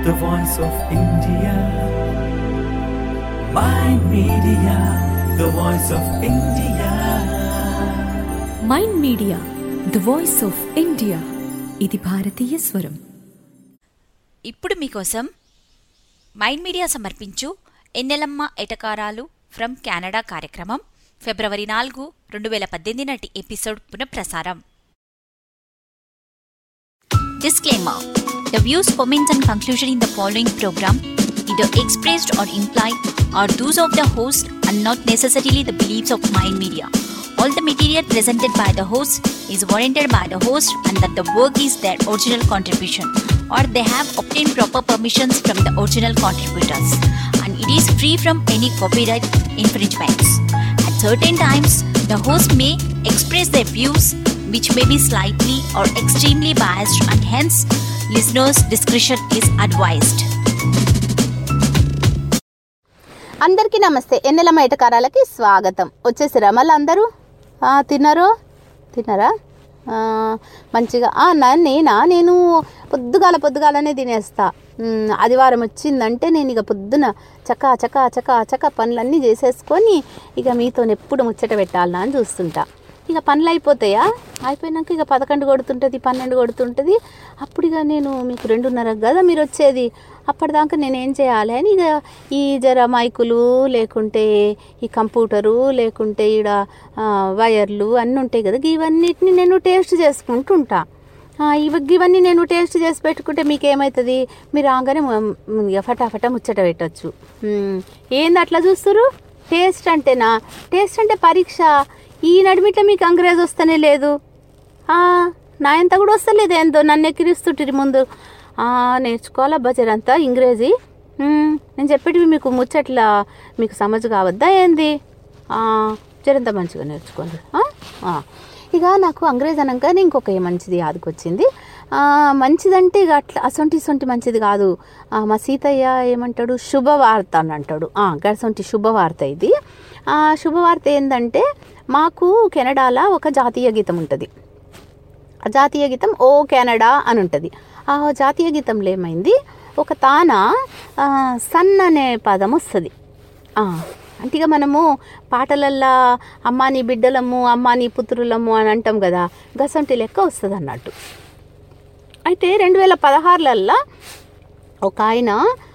the voice of India. Mind Media, the voice of India. Mind Media the voice of India ఇది భారతీయ స్వరం ఇప్పుడు మీకోసం mind media సమర్పించు ఎన్నెలమ్మ ఎటకారాలు ఫ్రమ్ కెనడా కార్యక్రమం ఫిబ్రవరి నాలుగు రెండు వేల పద్దెనిమిది నాటి ఎపిసోడ్ పునఃప్రసారం Disclaimer The views, comments, and conclusion in the following program, either expressed or implied, are those of the host and not necessarily the beliefs of Mind Media. All the material presented by the host is warranted by the host and that the work is their original contribution or they have obtained proper permissions from the original contributors and it is free from any copyright infringements. At certain times, the host may express their views which may be slightly or extremely biased and hence listeners' discretion is advised. అందరికీ నమస్తే ఎన్నెలమ్మ ఎటకారాలకి స్వాగతం వచ్చేసిరా మళ్ళీ అందరూ ఆ, తిన్నారో తిన్నారా ఆ, మంచిగా ఆ, నా- నేనా నేను పొద్దుగాల పొద్దుగాలనే తినేస్తా ఉమ్, ఆదివారం వచ్చిందంటే నేను ఇక పొద్దున చకా చకా చకా చకా పనులన్నీ చేసేసుకొని ఇక మీతో ఎప్పుడు ముచ్చట పెట్టాలనా అని చూస్తుంటా ఇక పనులు అయిపోతాయా అయిపోయినాక ఇక పదకొండు కొడుతుంటుంది పన్నెండు కొడుతుంటుంది అప్పుడు ఇక నేను మీకు రెండున్నర కదా మీరు వచ్చేది అప్పటిదాకా నేను ఏం చేయాలి అని ఇక ఈ జర మైకులు లేకుంటే ఈ కంప్యూటరు లేకుంటే ఈడ ఆ, వైర్లు అన్నీ ఉంటాయి కదా ఇవన్నిటిని నేను టేస్ట్ చేసుకుంటుంటా ఆ, ఇవి ఇవన్నీ నేను టేస్ట్ చేసి పెట్టుకుంటే మీకు ఏమవుతుంది మీరు రాగానే మ- మ్, ఇక ఫటాఫట ముచ్చట పెట్టచ్చు మ్, ఏంది అట్లా చూస్తురు టేస్ట్ అంటేనా టేస్ట్ అంటే పరీక్ష ఈ నడిమిట్లో మీకు అంగ్రేజ్ వస్తేనే లేదు ఆ, నా ఎంత కూడా వస్తలేదు ఏందో నన్ను ఎక్కిరిస్తుంటిరి ముందు ఆ, నేర్చుకోవాలా బజరంతా ఇంగ్రేజీ మ్, నేను చెప్పేటివి మీకు ముచ్చట్లా మీకు సమజ్ కావద్దా ఏంది ఆ, జరంతా మంచిగా నేర్చుకోండి ఆ? ఆ. ఇక నాకు అంగ్రేజ్ అనగానే ఇంకొక ఏ మంచిది యాదకొచ్చింది ఆ, మంచిదంటే ఇక అట్లా అసొంటి ఇసొంటి మంచిది కాదు ఆ, మా సీతయ్య ఏమంటాడు శుభవార్త అని అంటాడు ఆ, గసొంటి శుభవార్త ఇది ఆ, శుభవార్త ఏంటంటే మాకు కెనడాలో ఒక జాతీయ గీతం ఉంటుంది ఆ జాతీయ గీతం ఓ కెనడా అని ఉంటుంది ఆ జాతీయ గీతంలో ఏమైంది ఒక తాన ఆ, సన్ అనే పదం వస్తుంది అంటే ఇక మనము పాటలల్లా అమ్మా నీ బిడ్డలము అమ్మా నీ పుత్రులము అని అంటాం కదా గసంటి లెక్క వస్తుంది అన్నట్టు అయితే రెండు వేల పదహారులల్లా ఒక ఆయన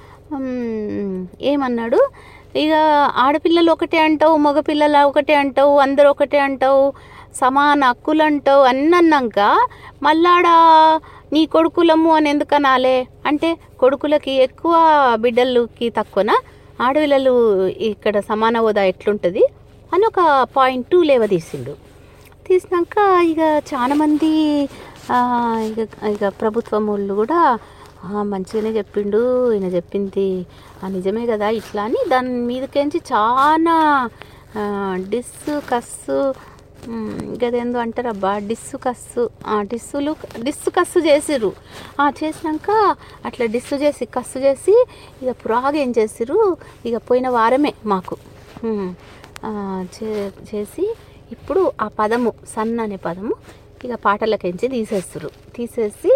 మ్, ఏమన్నాడు ఇక ఆడపిల్లలు ఒకటే అంటావు మగపిల్లలు ఒకటే అంటావు అందరు ఒకటే అంటావు సమాన హక్కులు అంటావు అన్ని అన్నాక మళ్ళాడ నీ కొడుకులము అని ఎందుకు అనాలే అంటే కొడుకులకి ఎక్కువ బిడ్డలకి తక్కువనా ఆడపిల్లలు ఇక్కడ సమాన హోదా ఎట్లుంటుంది అని ఒక పాయింట్ టూ లేవదీసిండు తీసినాక ఇక చాలామంది ఆ, ఇక ఇక ప్రభుత్వం వాళ్ళు కూడా "ఆ, మంచిగానే చెప్పిండు ఈయన చెప్పింది "ఆ, నిజమే కదా ఇట్లా అని దాని మీదకేంచి చాలా ఆ, డిస్సు కస్సు ఉమ్, గదేందో అంటారు అబ్బా డిస్సు కస్సు ఆ, డిస్సులు డిస్సు కస్సు చేసిర్రు ఆ, చేసినాక అట్లా డిస్సు చేసి కస్సు చేసి ఇక పురాగా ఏం చేసిర్రు ఇక పోయిన వారమే మాకు ఉమ్, ఆ, చే- చేసి ఇప్పుడు ఆ పదము సన్ అనే పదము ఇక పాటలకించి తీసేస్తారు తీసేసి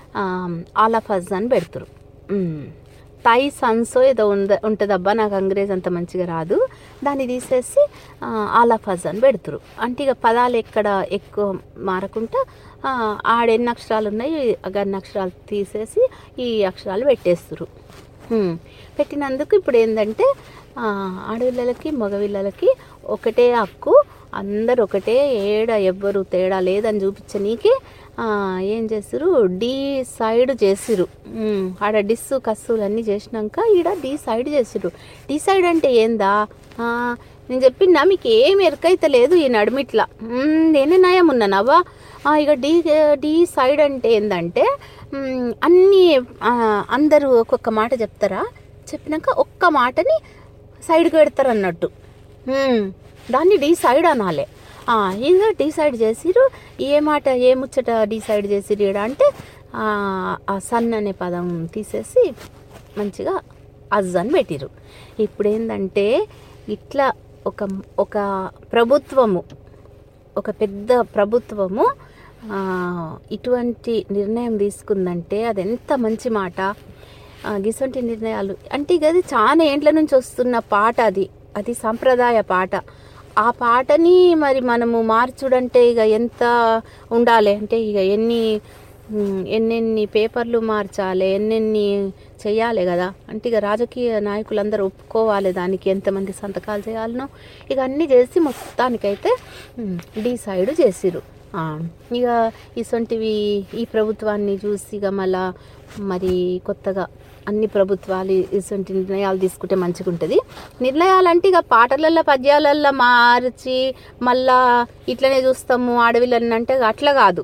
ఆల్ ఆఫ్ అజ్ అని పెడతారు ఉమ్. తై సన్సో ఏదో ఉంద ఉంటుందబ్బా నాకు అంగ్రేజ్ అంత మంచిగా రాదు దాన్ని తీసేసి ఆల్ ఆఫ్ అజ్ అని పెడతారు అంటే ఇక పదాలు ఎక్కడ ఎక్కువ మారకుండా ఆ, ఆడెన్ని అక్షరాలు ఉన్నాయి అన్ని అక్షరాలు తీసేసి ఈ అక్షరాలు పెట్టేస్తారు హ్మ్. పెట్టినందుకు ఇప్పుడు ఏంటంటే ఆ, ఆడపిల్లలకి మగపిల్లలకి ఒకటే హక్కు అందరు ఒకటే ఏడ ఎవ్వరు తేడా లేదని చూపించనీకి ఆ, ఏం చేసిరు డి సైడ్ చేసిరు ఉమ్, ఆడ డిస్సు కస్సులు అన్నీ చేసినాక ఈడ డి సైడ్ చేసిరు డి సైడ్ అంటే ఏందా ఆ, నేను చెప్పినా మీకు ఏం ఎరకైతే లేదు ఈ నడుమిట్లా ఉమ్, నేనే నయం ఉన్నానవ్వా ఆ, ఇక డి డి సైడ్ అంటే ఏంటంటే ఉమ్, అన్నీ ఆ, అందరూ ఒక్కొక్క మాట చెప్తారా చెప్పినాక ఒక్క మాటని సైడ్కి పెడతారు అన్నట్టు ఉమ్, దాన్ని డిసైడ్ అనాలి ఆ, ఇక డిసైడ్ చేసిరు ఏ మాట ఏ ముచ్చట డిసైడ్ చేసిరు ఈడ అంటే ఆ, ఆ సన్ అనే పదం తీసేసి మంచిగా అజ్ అని పెట్టిరు ఇప్పుడు ఏంటంటే ఇట్లా ఒక ఒక ప్రభుత్వము ఒక పెద్ద ప్రభుత్వము ఆ, ఇటువంటి నిర్ణయం తీసుకుందంటే అది ఎంత మంచి మాట ఆ, గిసొంటి నిర్ణయాలు అంటే ఇక అది చాలా ఏండ్ల నుంచి వస్తున్న పాట అది అది సాంప్రదాయ పాట ఆ పాటని మరి మనము మార్చుడంటే ఇక ఎంత ఉండాలి అంటే ఇక ఎన్ని ఉమ్, ఎన్నెన్ని పేపర్లు మార్చాలి ఎన్నెన్ని చెయ్యాలి కదా అంటే ఇక రాజకీయ నాయకులందరూ ఒప్పుకోవాలి దానికి ఎంతమంది సంతకాలు చేయాలనో ఇక అన్నీ చేసి మొత్తానికైతే ఉమ్, డిసైడ్ చేసిరు ఆ, ఇక ఇసొంటివి ఈ ప్రభుత్వాన్ని చూసి ఇక మళ్ళా మరి కొత్తగా అన్ని ప్రభుత్వాలు ఇసొంటి నిర్ణయాలు తీసుకుంటే మంచిగా ఉంటుంది నిర్ణయాలు అంటే ఇక పాటలల్లో పద్యాలల్లో మార్చి మళ్ళా ఇట్లనే చూస్తాము ఆడవిళ్ళని అంటే అట్లా కాదు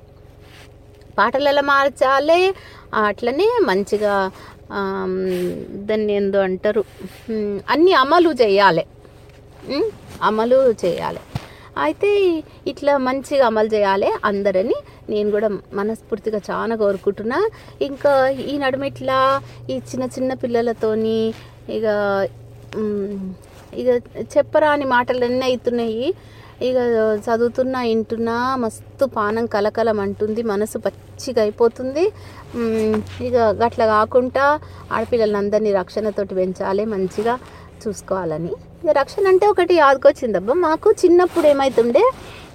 పాటలలో మార్చాలి అట్లనే మంచిగా ఆమ్, దాన్ని ఏందో అంటారు ఉమ్, అన్ని అమలు చేయాలి ఉమ్, అమలు చేయాలి అయితే ఇట్లా మంచిగా అమలు చేయాలి అందరని నేను కూడా మనస్ఫూర్తిగా చాలా కోరుకుంటున్నా ఇంకా ఈ నడుమ ఇట్లా ఈ చిన్న చిన్న పిల్లలతోని ఇక ఉమ్, ఇక చెప్పరాని మాటలన్నీ అవుతున్నాయి ఇక చదువుతున్నా వింటున్నా మస్తు పానం కలకలం అంటుంది మనసు పచ్చిగా అయిపోతుంది ఉమ్, ఇక గట్ల కాకుండా ఆడపిల్లలందరినీ అందరినీ రక్షణతోటి పెంచాలి మంచిగా చూసుకోవాలని ఇక రక్షణ అంటే ఒకటి యాదకొచ్చిందబ్బా మాకు చిన్నప్పుడు ఏమవుతుండే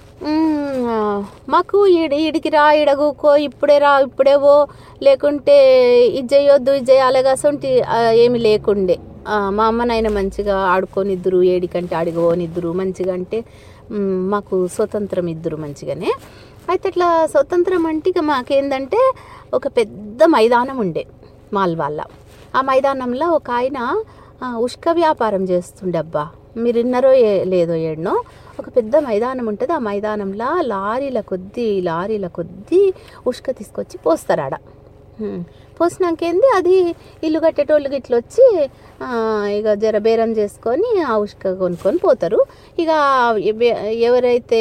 ఉమ్, ఆ, మాకు ఈడి ఈడికి రా ఈడగుకో ఇప్పుడే రా ఇప్పుడేవో లేకుంటే ఇది చేయొద్దు ఇది చేయాలి కాసంటి ఏమి లేకుండే ఆ, మా అమ్మ నాయన మంచిగా ఆడుకోనిద్దురు ఏడికంటే ఆడిపోనిద్దురు మంచిగా అంటే ఉమ్, మాకు స్వతంత్రం ఇద్దరు మంచిగానే అయితే ఇట్లా స్వతంత్రం అంటే ఇక మాకేందంటే ఒక పెద్ద మైదానం ఉండే మాల్వాళ్ళ ఆ మైదానంలో ఒక ఆయన ఆ, ఉష్క వ్యాపారం చేస్తుండే అబ్బా మీరు విన్నారో ఏ- లేదో ఏడనో ఒక పెద్ద మైదానం ఉంటుంది ఆ మైదానంలో లారీల కొద్దీ లారీల కొద్దీ ఉష్క తీసుకొచ్చి పోస్తారు ఆడ హ్మ్. పోసినాకేంది అది ఇల్లు కట్టేటోళ్ళు ఇట్లా వచ్చి ఆ, ఇక జర బేరం చేసుకొని ఆ ఉష్క కొనుక్కొని పోతారు ఇక ఎవ- ఎవరైతే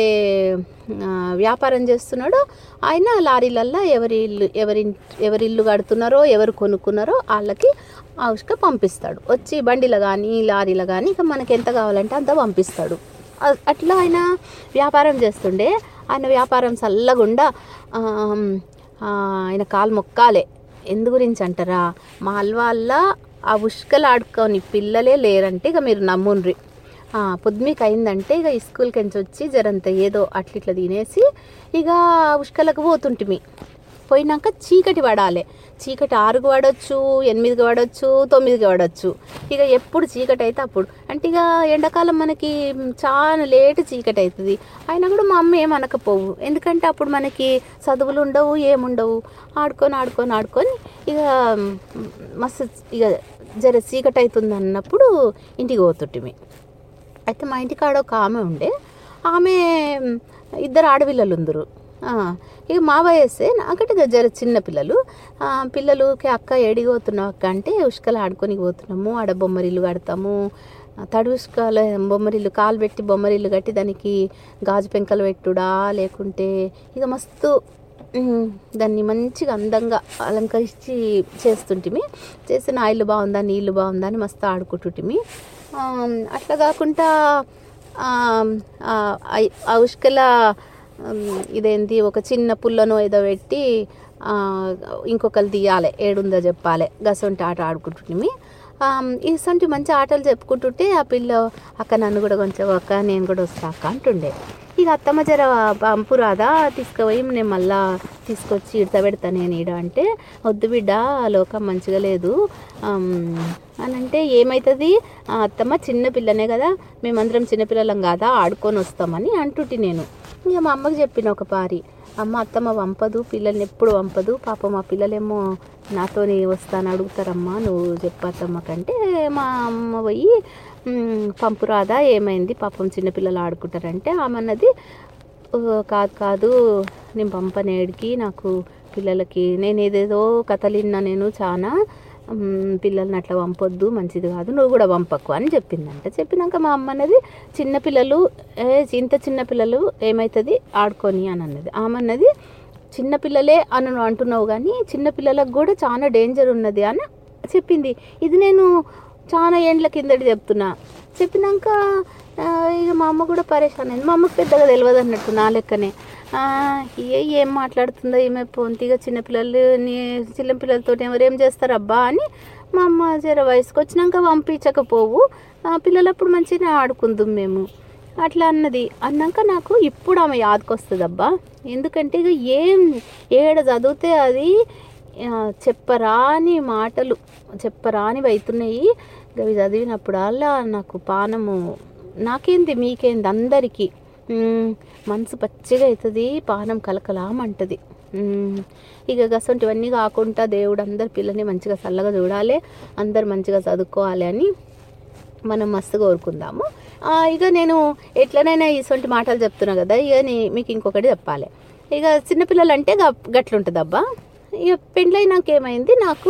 ఆ, వ్యాపారం చేస్తున్నాడో ఆయన లారీలల్లో ఎవరి ఇల్లు ఎవరి ఎవరి ఇల్లు కడుతున్నారో ఎవరు కొనుక్కున్నారో వాళ్ళకి ఆ ఉష్క పంపిస్తాడు వచ్చి బండిలో కానీ లారీలో కానీ ఇక మనకి ఎంత కావాలంటే అంత పంపిస్తాడు అ- అట్లా ఆయన వ్యాపారం చేస్తుండే ఆయన వ్యాపారం చల్లగుండా ఆమ్, ఆ, ఆయన కాలు మొక్కాలే ఎందు గురించి అంటారా మా అల్వాళ్ళ ఆ ఉష్కలు ఆడుకొని పిల్లలే లేరంటే ఇక మీరు నమ్ముండ్రి ఆ, పొద్దుమీకి అయిందంటే ఇక ఈ స్కూల్కి నుంచి వచ్చి జరంత ఏదో అట్ల ఇట్లా తినేసి ఇక ఉష్కలకు పోతుంటిమి పోయినాక చీకటి పడాలి చీకటి ఆరుకు పడవచ్చు ఎనిమిదికి పడవచ్చు తొమ్మిదికి పడవచ్చు ఇక ఎప్పుడు చీకటి అయితే అప్పుడు అంటే ఇక ఎండాకాలం మనకి చాలా లేట్ చీకటి అవుతుంది అయినా కూడా మా అమ్మ ఏమనకపోవు ఎందుకంటే అప్పుడు మనకి చదువులు ఉండవు ఏముండవు ఆడుకొని ఆడుకొని ఆడుకొని ఇక మ్, మస్తు ఇక జర చీకటి అవుతుంది అన్నప్పుడు ఇంటికి పోతుంటిమి అయితే మా ఇంటికాడ ఒక ఆమె ఉండే ఆమె మ్, ఇద్దరు ఆడపిల్లలు ఉందరు ఆ, ఇక మా వయస్సే నాకంటే ఇక జర చిన్న పిల్లలు ఆ, పిల్లలుకి అక్క ఏడికి పోతున్నావు అక్క అంటే ఉష్కలు ఆడుకొని పోతున్నాము ఆడ బొమ్మరిల్లు కడతాము ఆ, తడి ఉష్కాల బొమ్మరిల్లు కాలు పెట్టి బొమ్మరిల్లు కట్టి దానికి గాజు పెంకలు పెట్టుడా లేకుంటే ఇక మస్తు ఉమ్, దాన్ని మంచిగా అందంగా అలంకరించి చేస్తుంటిమి చేసి నా ఇల్లు బాగుందా నీ ఇల్లు బాగుందా అని మస్తు ఆడుకుంటుంటిమి ఆ, అట్లా కాకుండా ఆ, ఆ, ఐ- ఆ ఉష్కల ఉమ్, ఇదేంటి ఒక చిన్న పుల్లను ఏదో పెట్టి ఆ, ఇంకొకరు తీయాలి ఏడుందో చెప్పాలి గసంటి ఆట ఆడుకుంటుంటిమి ఇసంటి మంచి ఆటలు చెప్పుకుంటుంటే ఆ పిల్ల అక్క నన్ను కూడా కొంచెం అక్క నేను కూడా వస్తా అక్క అంటుండే ఇక అత్తమ్మ జర పంపు రాదా తీసుకుపోయి నేను మళ్ళా తీసుకొచ్చి ఇడత పెడతా నేను ఈడ అంటే వద్దు బిడ్డ లోకం మంచిగా లేదు ఆమ్, అని అంటే ఏమవుతుంది ఆ అత్తమ్మ చిన్న పిల్లనే కదా మేమందరం చిన్నపిల్లలం కాదా ఆడుకొని వస్తామని అంటుంటి నేను ఇక మా అమ్మకి చెప్పిన ఒక పారి అమ్మ అత్తమ్మ పంపదు పిల్లల్ని ఎప్పుడు పంపదు పాప మా పిల్లలేమో నాతోని వస్తాను అడుగుతారమ్మా నువ్వు చెప్పత్తమ్మ కంటే మా అమ్మ పోయి "ఉమ్, పంపు రాదా ఏమైంది పాపం చిన్నపిల్లలు ఆడుకుంటారంటే ఆమె అన్నది "ఓ, కాదు కాదు నేను పంపనేడికి నాకు పిల్లలకి నేను ఏదేదో కథలు విన్నా నేను చాలా "ఉమ్, పిల్లల్ని అట్లా పంపొద్దు మంచిది కాదు నువ్వు కూడా పంపకు అని చెప్పిందంట చెప్పినాక మా అమ్మ అన్నది చిన్నపిల్లలు ఏ ఇంత చిన్నపిల్లలు ఏమవుతుంది ఆడుకొని అని అన్నది ఆమె అన్నది చిన్నపిల్లలే అని నువ్వు అంటున్నావు కానీ చిన్నపిల్లలకు కూడా చాలా డేంజర్ ఉన్నది అని చెప్పింది ఇది నేను చాలా ఏండ్ల కిందటి చెప్తున్నా చెప్పినాక ఆ, ఇక మా అమ్మ కూడా పరేషాన్ అయింది మా అమ్మకు పెద్దగా తెలియదు అన్నట్టు నా లెక్కనే ఆ, ఏ ఏం మాట్లాడుతుందో ఈమె పొంతిగా చిన్నపిల్లలు నీ చిన్నపిల్లలతో ఎవరు ఏం చేస్తారు అబ్బా అని మా అమ్మ జర వయసుకు వచ్చినాక పంపించకపోవు ఆ, పిల్లలప్పుడు మంచిగా ఆడుకుందాం మేము అట్లా అన్నది అన్నాక నాకు ఇప్పుడు ఆమె యాదకొస్తుంది అబ్బా ఎందుకంటే ఇక ఏం ఏడ చదివితే అది ఆ, చెప్పరాని మాటలు చెప్పరానివి అవుతున్నాయి అవి చదివినప్పుడల్లా నాకు పానము నాకేంది మీకేంది అందరికీ మ్మ్, మనసు పచ్చిగా అవుతుంది పానం కలకలామంటది మ్మ్, ఇక గసంటివన్నీ కాకుండా దేవుడు అందరి పిల్లల్ని మంచిగా చల్లగా చూడాలి అందరు మంచిగా చదువుకోవాలి అని మనం మస్తు కోరుకుందాము ఆ, ఇక నేను ఎట్లనైనా ఇటువంటి మాటలు చెప్తున్నా కదా ఇక నీ- మీకు ఇంకొకటి చెప్పాలి ఇక చిన్నపిల్లలు అంటే గ- గట్లుంటుంది అబ్బా ఇక పెళ్ళైనాక ఏమైంది నాకు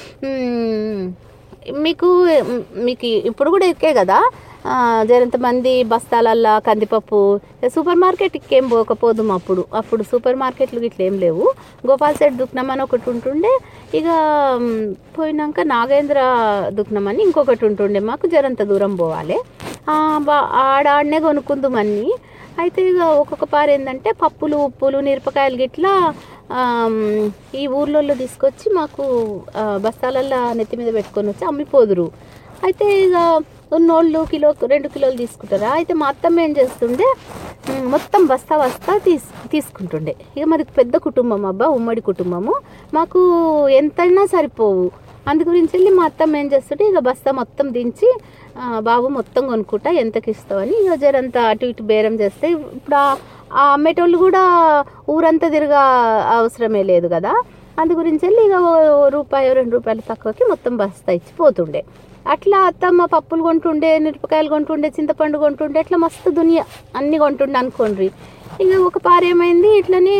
మ్, మీకు మ్, మీకు ఇప్పుడు కూడా ఎక్కే కదా ఆ, జరంత మంది బస్తాలల్లా కందిపప్పు సూపర్ మార్కెట్కి ఏం పోకపోదు అప్పుడు అప్పుడు సూపర్ మార్కెట్లు ఇట్లా ఏం లేవు గోపాల్ సెట్ దుక్నం అని ఒకటి ఉంటుండే ఇక మ్, పోయినాక నాగేంద్ర దుక్నం అని ఇంకొకటి ఉంటుండే మాకు జరంత దూరం పోవాలి ఆ, బా- ఆడ ఆడనే కొనుక్కుందామని అయితే ఇక ఒక్కొక్క పారు ఏంటంటే పప్పులు ఉప్పులు మిరపకాయలు గిట్లా ఆమ్, ఈ ఊర్లలో తీసుకొచ్చి మాకు ఆ, బస్తాలల్లో నెత్తి మీద పెట్టుకొని వచ్చి అమ్మిపోదురు అయితే ఇక ఉన్నోళ్ళు కిలో రెండు కిలోలు తీసుకుంటారా అయితే మా అత్తమ్మ ఏం చేస్తుండే ఉమ్, మొత్తం బస్తా బస్తా తీస్ తీసుకుంటుండే ఇక మాది పెద్ద కుటుంబం అబ్బా ఉమ్మడి కుటుంబము మాకు ఎంతైనా సరిపోవు అందు గురించి వెళ్ళి మా అత్తమ్మ ఏం చేస్తుంటే ఇక బస్తా మొత్తం దించి ఆ, బాబు మొత్తం కొనుక్కుంటా ఎంతకి ఇస్తావని ఇక జరంతా అటు ఇటు బేరం చేస్తే ఇప్పుడు ఆ- ఆ అమ్మేటోళ్ళు కూడా ఊరంతా తిరగా అవసరమే లేదు కదా అందు గురించి వెళ్ళి ఇక ఓ ఓ రూపాయి రెండు రూపాయలు తక్కువకి మొత్తం బస్తా ఇచ్చి పోతుండే అట్లా అత్తమ్మ పప్పులు కొంటుండే మిరపకాయలు కొంటుండే చింతపండు కొంటుండే అట్లా మస్తు దునియా అన్నీ కొంటుండే అనుకోండి ఇక ఒక పారు ఏమైంది ఇట్లనే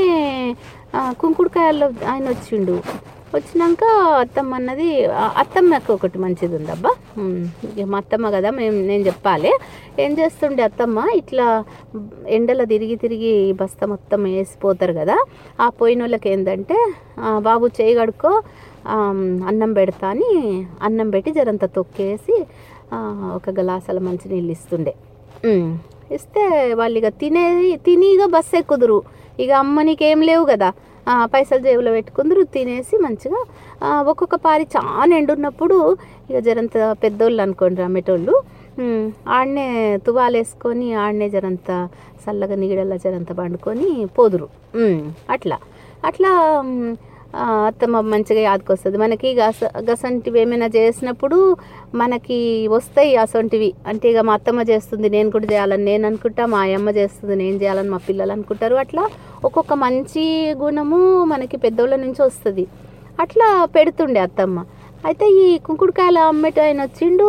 ఆ, కుంకుడుకాయల్లో ఆయన వచ్చిండు వచ్చినాక అత్తమ్మ అన్నది ఆ, అత్తమ్మకి ఒకటి మంచిది ఉందబ్బా ఉమ్, ఇక మా అత్తమ్మ కదా మేము నేను చెప్పాలి ఏం చేస్తుండే అత్తమ్మ ఇట్లా ఎండలో తిరిగి తిరిగి ఈ బస్తా మొత్తం వేసిపోతారు కదా ఆ పోయిన వాళ్ళకి ఏంటంటే "ఆ, బాబు చేయి కడుక్కో ఆ, అన్నం పెడతా అని అన్నం పెట్టి జరంత తొక్కేసి ఆ, ఒక గ్లాసాల మంచినీళ్ళు ఇస్తుండే ఉమ్, ఇస్తే వాళ్ళు ఇక తినేది తిని ఇక బస్సు ఎక్కుదురు ఇక అమ్మ నీకేం లేవు కదా ఆ, పైసలు జేబులో పెట్టుకుందరు తినేసి మంచిగా ఆ, ఒక్కొక్క పారి చాలా ఎండున్నప్పుడు ఇక జరంత పెద్దోళ్ళు అనుకోండి అమ్మేటోళ్ళు ఉమ్, ఆడనే తువాలేసుకొని ఆడనే జరంత చల్లగా నీడల్లో జరంత పండుకొని పోదురు ఉమ్, అట్లా అట్లా ఉమ్, ఆ, అత్తమ్మ మంచిగా యాదకొస్తుంది మనకి గస గసంటివి ఏమైనా చేసినప్పుడు మనకి వస్తాయి అసొంటివి అంటే ఇక మా అత్తమ్మ చేస్తుంది నేను కూడా చేయాలని నేను అనుకుంటా మా అమ్మ చేస్తుంది నేను చేయాలని మా పిల్లలు అనుకుంటారు అట్లా ఒక్కొక్క మంచి గుణము మనకి పెద్దోళ్ళ నుంచి వస్తుంది అట్లా పెడుతుండే అత్తమ్మ అయితే ఈ కుంకుడుకాయల అమ్మేట ఆయన వచ్చిండు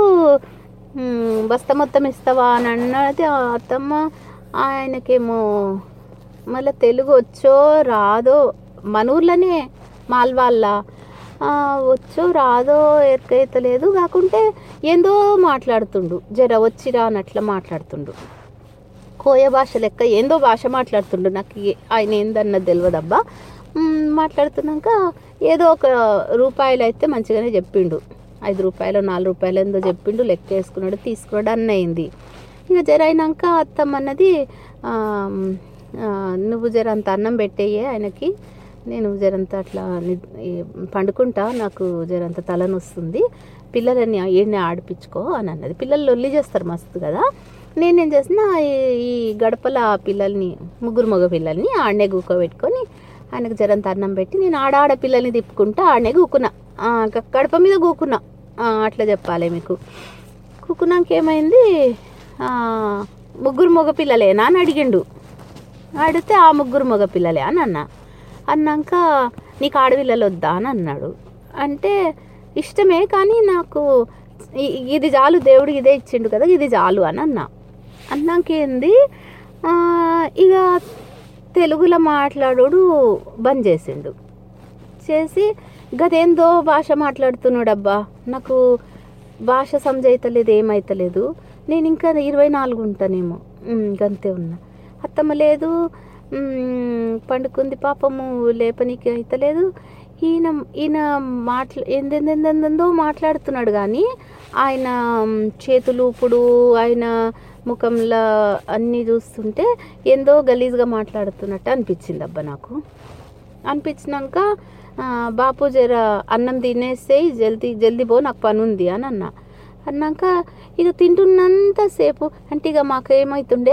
"ఉమ్, బస్తా మొత్తం ఇస్తావా అని అన్నది ఆ అత్తమ్మ ఆయనకేమో మళ్ళీ తెలుగు వచ్చో రాదో మన ఊర్లోనే మాల్వాళ్ళ ఆ, వచ్చో రాదో ఎరకైతలేదు కాకుంటే ఏందో మాట్లాడుతుండు జర వచ్చిరా అన్నట్ల మాట్లాడుతుండు కోయ భాష లెక్క ఏందో భాష మాట్లాడుతుండు నాకు ఏ- ఆయన ఏందన్నది తెలియదబ్బా మ్, మాట్లాడుతున్నాక ఏదో ఒక రూపాయలు అయితే మంచిగానే చెప్పిండు ఐదు రూపాయలు నాలుగు రూపాయలు ఏందో చెప్పిండు లెక్క వేసుకున్నాడు తీసుకున్నాడు అన్న అయింది ఇక జర అయినాక అత్తమ్మ అన్నది ఆ, ఆ, నువ్వు జర అంత అన్నం పెట్టేయే ఆయనకి నేను జరంత అట్లా ని- ఈ పండుకుంటా నాకు జరంత తలనొస్తుంది పిల్లలని ఏడిని ఆడిపించుకో అని అన్నది పిల్లలు లొల్లి చేస్తారు మస్తు కదా నేనేం చేసిన ఈ- ఈ గడపల ఆ పిల్లల్ని ముగ్గురు మగ పిల్లల్ని ఆడనే కూకోబెట్టుకొని ఆయనకు జరంత అన్నం పెట్టి నేను ఆడ ఆడ పిల్లల్ని తిప్పుకుంటా ఆడనే కూకున్నా ఆ, గ- గడప మీద కూకున్నా ఆ, అట్లా చెప్పాలి మీకు కూకున్నాక ఏమైంది ఆ, ముగ్గురు మగ పిల్లలేనా అని అడిగిండు అడిగితే ఆ ముగ్గురు మగ పిల్లలే అని అన్నా అన్నాక నీకు ఆడపిల్లలు వద్దా అని అన్నాడు అంటే ఇష్టమే కానీ నాకు ఇ- ఇది చాలు దేవుడు ఇదే ఇచ్చిండు కదా ఇది చాలు అని అన్నా అన్నాకేంది ఆ, ఇక తెలుగులో మాట్లాడోడు బంద్ చేసిండు చేసి గదేందో భాష మాట్లాడుతున్నాడబ్బా నాకు భాష సమజైతలేదు ఏమైతలేదు నేను ఇంకా ఇరవై నాలుగు ఉంటానేమో ఉమ్, గంతే ఉన్నా అత్తమ్మ లేదు ఉమ్, పండుకుంది పాపము లేపనికి అయితలేదు ఈయన ఈయన మాట్లా ఎందెందెందెందో మాట్లాడుతున్నాడు కానీ ఆయన ఉమ్, చేతులు ఇప్పుడు ఆయన ముఖంలో అన్నీ చూస్తుంటే ఏందో గలీజ్గా మాట్లాడుతున్నట్టు అనిపించింది అబ్బా నాకు అనిపించినాక "ఆ, బాపు జర అన్నం తినేసేయి జల్దీ జల్దీ పో నాకు పని ఉంది అని అన్నా అన్నాక ఇక తింటున్నంతసేపు అంటే ఇక మాకు ఏమవుతుండే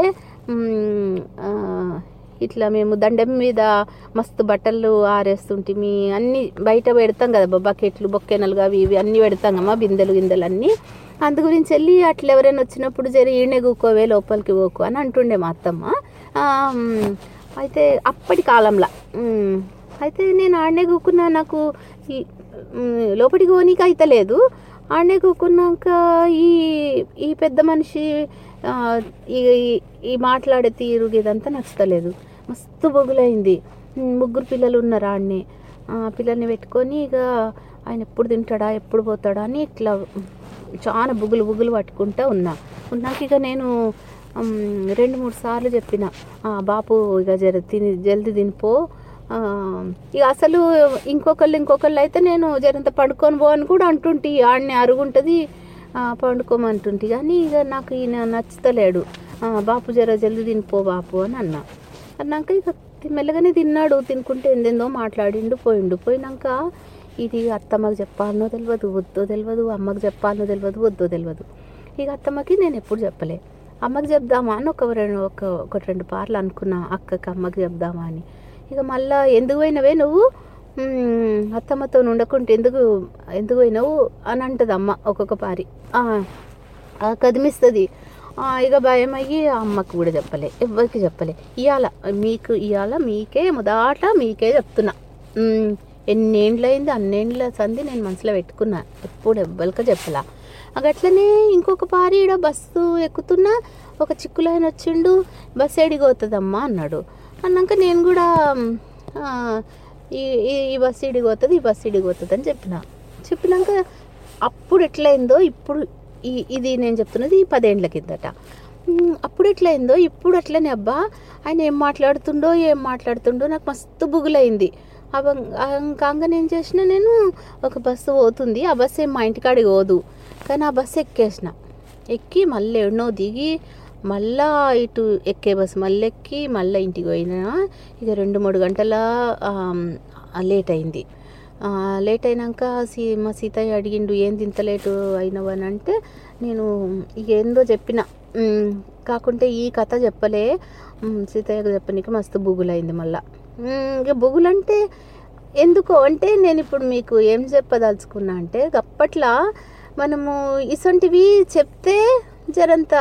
మ్, ఆ, ఇట్లా మేము దండం మీద మస్తు బట్టలు ఆరేస్తుంటిమి అన్నీ బయట పెడతాం కదా బకెట్లు బొక్కెనలు అవి ఇవి అన్నీ పెడతాం కమ్మా బిందెలు గిందెలు అన్నీ అందు గురించి వెళ్ళి అట్లా ఎవరైనా వచ్చినప్పుడు జర ఈయనే కూకోవే లోపలికి పోకు అని అంటుండే మా అత్తమ్మ ఆ, మ్, అయితే అప్పటి కాలంలో మ్, అయితే నేను ఆడనే కూకున్నా నాకు ఈ మ్, లోపలికి పోనీకి అయితే లేదు ఆడనే కూకున్నాక ఈ ఈ పెద్ద మనిషి ఆ, ఈ ఈ- ఈ మాట్లాడే తీరు ఇదంతా నచ్చలేదు మస్తు బొగులైంది మ్, ముగ్గురు పిల్లలు ఉన్నారు ఆడనే ఆ, పిల్లల్ని పెట్టుకొని ఇక ఆయన ఎప్పుడు తింటాడా ఎప్పుడు పోతాడా అని ఇట్లా చాలా బుగులు బుగులు పట్టుకుంటా ఉన్నా ఉన్నాక ఇక నేను మ్, రెండు మూడు సార్లు చెప్పిన "ఆ, బాపు ఇక జర తిని జల్దీ తినిపో ఆ, ఇక అసలు ఇంకొకళ్ళు ఇంకొకళ్ళు అయితే నేను జరంత పడుకొని పో అని కూడా అంటుంటి ఆడిని అరుగుంటుంది ఆ, పండుకోమంటుంటి కానీ ఇక నాకు ఈయన నచ్చుతలేడు ఆ, బాపు జర జల్దీ తినిపో బాపు అని అన్నా అన్నాక ఇక తి- మెల్లగానే తిన్నాడు తినుకుంటే ఎందెందో మాట్లాడిండు పోయిండు పోయినాక ఇది అత్తమ్మకి చెప్పాలనో తెలియదు వద్దో తెలియదు అమ్మకి చెప్పాలనో తెలియదు వద్దో తెలియదు ఇక అత్తమ్మకి నేను ఎప్పుడు చెప్పలే అమ్మకి చెప్దామా అని ఒక రెండు ఒక ఒకటి రెండు పార్లు అనుకున్నా అక్కకి అమ్మకి చెప్దామా అని ఇక మళ్ళా ఎందుకు పోయినవే నువ్వు మ్మ్, అత్తమ్మతో ఉండకుంటే ఎందుకు ఎందుకు పోయినావు అని అంటది అమ్మ ఒక్కొక్క పారి ఆ, ఆ, కదిమిస్తుంది ఆ, ఇక భయం అయ్యి ఆ అమ్మకు కూడా చెప్పలే ఎవరికి చెప్పలే ఇవాళ మీకు ఇవాళ మీకే మొదట మీకే చెప్తున్నా మ్మ్, ఎన్నేండ్లయింది అన్నేండ్ల సంది నేను మనసులో పెట్టుకున్నా ఎప్పుడు ఎవ్వరికి చెప్పలా అట్లనే ఇంకొక పారి ఈడ బస్సు ఎక్కుతున్నా ఒక చిక్కులైన వచ్చిండు బస్సు ఎడిగోతుందమ్మా అన్నాడు అన్నాక నేను కూడా ఆ, ఈ ఈ- ఈ బస్సు ఇడిగోతుంది ఈ బస్సు ఇడిగోతుంది అని చెప్పిన చెప్పినాక అప్పుడు ఎట్లయిందో ఇప్పుడు ఈ ఇది నేను చెప్తున్నది ఈ పదేండ్ల కిందట ఉమ్, అప్పుడు ఎట్లయిందో ఇప్పుడు అట్లనే అబ్బా ఆయన ఏం మాట్లాడుతుండో ఏం మాట్లాడుతుండో నాకు మస్తు బుగులైంది కాగా నేను చేసిన నేను ఒక బస్సు పోతుంది ఆ బస్సు ఏం మా ఇంటికాడికి పోదు కానీ ఆ బస్సు ఎక్కేసిన ఎక్కి మళ్ళీ ఎన్నో దిగి మళ్ళా ఇటు ఎక్కే బస్సు మళ్ళీ ఎక్కి మళ్ళీ ఇంటికి పోయినా ఇక రెండు మూడు గంటల లేట్ అయింది ఆ, లేట్ అయినాక సీ మా సీతయ్య అడిగిండు ఏంది ఇంత లేటు అయినవు అని అంటే నేను ఇక ఏందో చెప్పిన ఉమ్, కాకుంటే ఈ కథ చెప్పలే ఉమ్, సీతయ్యకు చెప్పనీకి మస్తు బుగులైంది మళ్ళా ఉమ్, ఇక బుగులంటే ఎందుకో అంటే నేను ఇప్పుడు మీకు ఏం చెప్పదలుచుకున్నా అంటే అప్పట్లో మనము ఇసొంటివి చెప్తే జరంత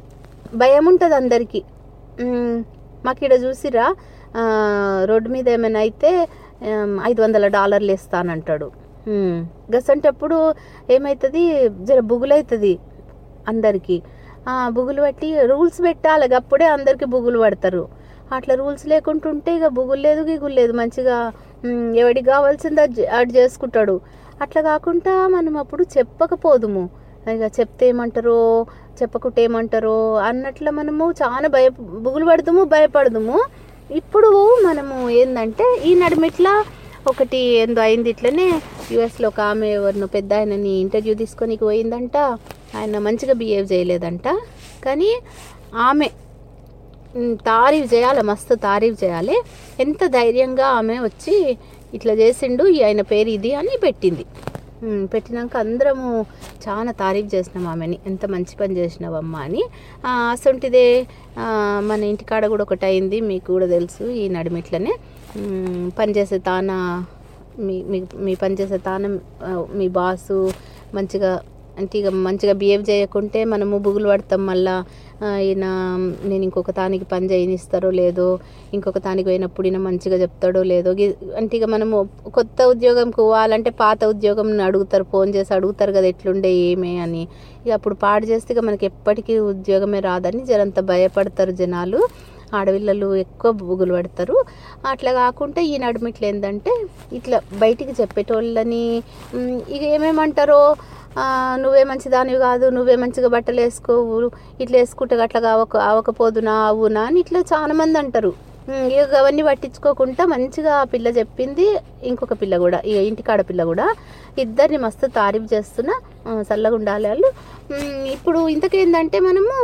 భయం ఉంటుంది అందరికీ మ్మ్. మాకు ఇక్కడ చూసిరా ఆ, రోడ్డు మీద ఏమైనా అయితే ఆమ్, ఐదు వందల డాలర్లు ఇస్తానంటాడు మ్మ్. గసంటప్పుడు ఏమవుతుంది జర బుగులవుతుంది అందరికీ ఆ, బుగులు పట్టి రూల్స్ పెట్టాలి అప్పుడే అందరికీ బుగులు పడతారు అట్లా రూల్స్ లేకుంటుంటే ఇక బుగులు లేదు గిగులు లేదు మంచిగా మ్, ఎవడికి కావాల్సింది అది చే- అది చేసుకుంటాడు అట్లా కాకుండా మనం అప్పుడు చెప్పకపోదుము ఇక చెప్తే ఏమంటారో చెప్పకుంటే ఏమంటారో అన్నట్లు మనము చాలా భయ బుగులు పడదుము భయపడదుము ఇప్పుడు మనము ఏంటంటే ఈ నడుమిట్లా ఒకటి ఏందో అయింది ఇట్లనే యుఎస్లో ఒక ఆమె ఎవరినో పెద్ద ఆయనని ఇంటర్వ్యూ తీసుకొని పోయిందంట ఆయన మంచిగా బిహేవ్ చేయలేదంట కానీ ఆమె ఉమ్, తారీఫ్ చేయాలి మస్తు తారీఫ్ చేయాలి ఎంత ధైర్యంగా ఆమె వచ్చి ఇట్లా చేసిండు ఈ ఆయన పేరు ఇది అని పెట్టింది ఉమ్, పెట్టినాక అందరము చాలా తారీఫ్ చేసినాం ఆమెని ఎంత మంచి పని చేసినావమ్మా అని ఆ, అసొంటిదే ఆ, మన ఇంటికాడ కూడా ఒకటి అయింది మీకు కూడా తెలుసు ఈ నడిమిట్లనే ఉమ్, పనిచేసే తాన మీ మీ మీ పనిచేసే తానం ఆ, మీ బాసు మంచిగా అంటే ఇక మంచిగా బిహేవ్ చేయకుంటే మనము బుగులు పడతాం మళ్ళా ఆ, ఈయన నేను ఇంకొక తానికి పని చేయనిస్తారో లేదో ఇంకొక తానికి పోయినప్పుడు ఈయన మంచిగా చెప్తాడో లేదో గి- అంటే ఇక మనము కొత్త ఉద్యోగంకి పోవాలంటే పాత ఉద్యోగం అడుగుతారు ఫోన్ చేసి అడుగుతారు కదా ఎట్లుండే ఏమే అని ఇక అప్పుడు పాడు చేస్తే ఇక మనకి ఎప్పటికీ ఉద్యోగమే రాదని జరంత భయపడతారు జనాలు ఆడపిల్లలు ఎక్కువ బుగులు పడతారు అట్లా కాకుండా ఈ నడుమిట్లు ఏంటంటే ఇట్లా బయటికి చెప్పేటోళ్ళని ఉమ్, ఇక ఏమేమంటారో ఆ, నువ్వే మంచి దానివి కాదు నువ్వే మంచిగా బట్టలు వేసుకోవు ఇట్లా వేసుకుంటే అట్లా కావక అవకపోదునా అవునా అని ఇట్లా చాలా మంది అంటారు ఉమ్, ఇక అవన్నీ పట్టించుకోకుండా మంచిగా ఆ పిల్ల చెప్పింది ఇంకొక పిల్ల కూడా ఇక ఇంటికాడ పిల్ల కూడా ఇద్దరిని మస్తు తారీఫ్ చేస్తున్నా ఆ, చల్లగా ఉండాలి వాళ్ళు ఉమ్, ఇప్పుడు ఇంతకేందంటే మనము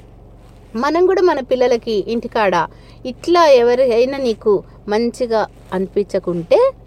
మనం కూడా మన పిల్లలకి ఇంటికాడ ఇట్లా ఎవరైనా నీకు మంచిగా అనిపించకుంటే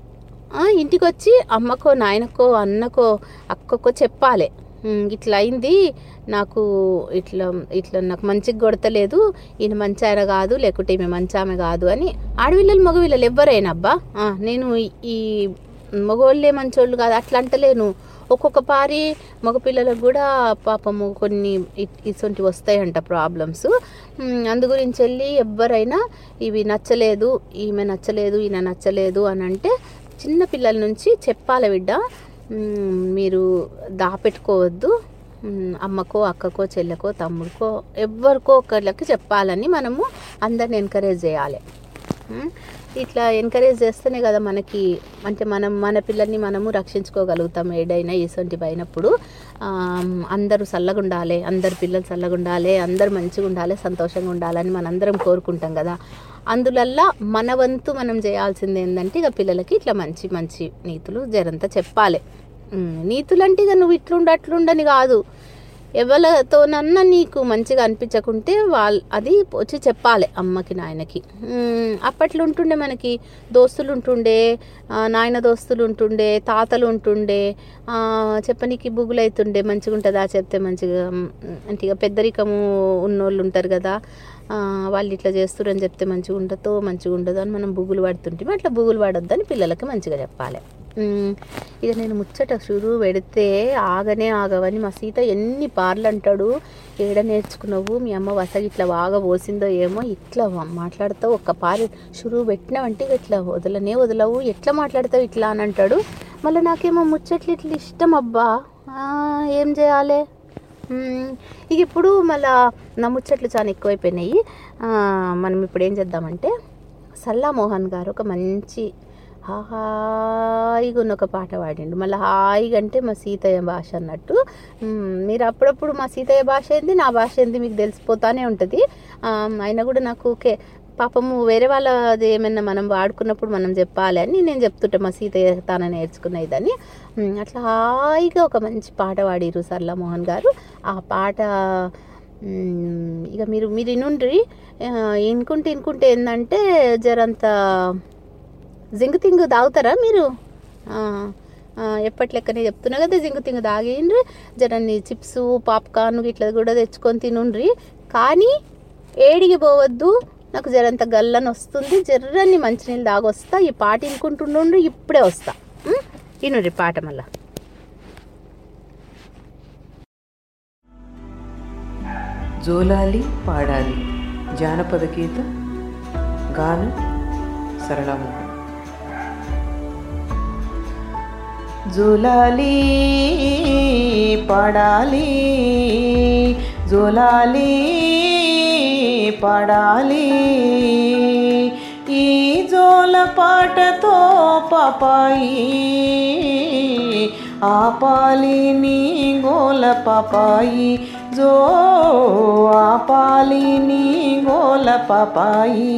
ఆ, ఇంటికి వచ్చి అమ్మకో నాయనకో అన్నకో అక్కకో చెప్పాలి "ఉమ్, ఇట్లా అయింది నాకు ఇట్లా ఇట్లా నాకు మంచిగా కొడతలేదు ఈయన మంచి ఆయన కాదు లేకుంటే ఈమె మంచి ఆమె కాదు అని ఆడపిల్లలు మగపిల్లలు ఎవరైనా అబ్బా ఆ, నేను ఈ- ఈ మగవాళ్ళే మంచోళ్ళు కాదు అట్లా అంటలేను ఒక్కొక్క పారి మగపిల్లలకు కూడా పాపము కొన్ని ఇ- ఇటువంటివి వస్తాయంట ప్రాబ్లమ్స్ అందు గురించి వెళ్ళి ఎవరైనా ఇవి నచ్చలేదు ఈమె నచ్చలేదు ఈయన నచ్చలేదు అని అంటే చిన్న పిల్లల నుంచి చెప్పాలి బిడ్డ మ్, మీరు దాపెట్టుకోవద్దు మ్, అమ్మకో అక్కకో చెల్లెకో తమ్ముడికో ఎవరికో ఒకళ్ళకి చెప్పాలని మనము అందరిని ఎంకరేజ్ చేయాలి మ్, ఇట్లా ఎంకరేజ్ చేస్తేనే కదా మనకి అంటే మనం మన పిల్లల్ని మనము రక్షించుకోగలుగుతాం ఏడైనా ఇసొంటివి అయినప్పుడు ఆమ్, అందరూ చల్లగా ఉండాలి అందరు పిల్లలు చల్లగా ఉండాలి అందరు మంచిగా ఉండాలి సంతోషంగా ఉండాలని మనందరం కోరుకుంటాం కదా అందువల్ల మన వంతు మనం చేయాల్సింది ఏంటంటే ఇక పిల్లలకి ఇట్లా మంచి మంచి నీతులు జరంతా చెప్పాలి ఉమ్, నీతులంటే ఇక నువ్వు ఇట్లుండ అట్లుండని కాదు ఎవరితోనన్నా నీకు మంచిగా అనిపించకుంటే వాళ్ళు అది వచ్చి చెప్పాలి అమ్మకి నాయనకి ఉమ్, అప్పట్లో ఉంటుండే మనకి దోస్తులు ఉంటుండే ఆ, నాయన దోస్తులు ఉంటుండే తాతలు ఉంటుండే ఆ, చెప్పనీకి బుగులు అవుతుండే మంచిగా ఉంటుందా చెప్తే మంచిగా ఉమ్, అంటే ఇక పెద్దరికము ఉన్నోళ్ళు ఉంటారు కదా ఆ, వాళ్ళు ఇట్లా చేస్తురని చెప్తే మంచిగా ఉండదో మంచిగా ఉండదు అని మనం బుగులు పడుతుంటే అట్లా బుగులు పడొద్దని పిల్లలకి మంచిగా చెప్పాలి ఉమ్, ఇక నేను ముచ్చట షురు పెడితే ఆగనే ఆగవని మా సీత ఎన్ని పార్లు అంటాడు ఏడ నేర్చుకున్నావు మీ అమ్మ వసగి ఇట్లా బాగా పోసిందో ఏమో ఇట్లా మాట్లాడతావు ఒక్క పారి షురు పెట్టినావంటే ఇక ఇట్లా వదలనే వదలవు ఎట్లా మాట్లాడతావు ఇట్లా అని అంటాడు మళ్ళీ నాకేమో ముచ్చట్లు ఇట్లా ఇష్టం అబ్బా ఆ, ఏం చేయాలి మ్మ్. ఇక ఇప్పుడు మళ్ళా నా ముచ్చట్లు చాలా ఎక్కువైపోయినాయి ఆ, మనం ఇప్పుడు ఏం చేద్దామంటే సల్లా మోహన్ గారు ఒక మంచి హాయిగా ఉన్న ఒక పాట పాడిండు మళ్ళీ హాయిగా అంటే మా సీతయ్య భాష అన్నట్టు మ్మ్. మీరు అప్పుడప్పుడు మా సీతయ్య భాష ఏంది నా భాష ఏంది మీకు తెలిసిపోతానే ఉంటుంది ఆ, అయినా కూడా నాకు ఓకే పాపము వేరే వాళ్ళది ఏమైనా మనం వాడుకున్నప్పుడు మనం చెప్పాలి అని నేను చెప్తుంటే మా సీతయ్య తాను నేర్చుకున్న ఇదని ఉమ్, అట్లా హాయిగా ఒక మంచి పాట పాడిరు సర్లా మోహన్ గారు ఆ పాట ఉమ్, ఇక మీరు మీరు ఇనుండ్రి ఆ, ఇనుకుంటే ఇనుకుంటే ఏంటంటే జరంత జింగు తింగు తాగుతారా మీరు ఆ, ఆ, ఎప్పటి లెక్కనే చెప్తున్నా కదా జింగు తింగు తాగిండ్రి జరన్ని చిప్స్ పాప్కార్న్ ఇట్లా కూడా తెచ్చుకొని తినుండ్రి కానీ ఏడికి పోవద్దు నాకు జరంత గల్లని వస్తుంది జర్రని మంచినీళ్ళు తాగొస్తా ఈ పాట ఇనుకుంటుండ్రి ఇప్పుడే వస్తా ఉం? ఇనుండ్రి పాట మళ్ళా జోలాలి పాడాలి జానపద గీతం గానం సరళమోహన్ జోలాలి పాడాలి జోలాలి పాడాలి ఈ జోల పాటతో పాపాయి ఆపాలి నీ గోల పాపాయి జో ఆపాలి నీ గోల పాపాయి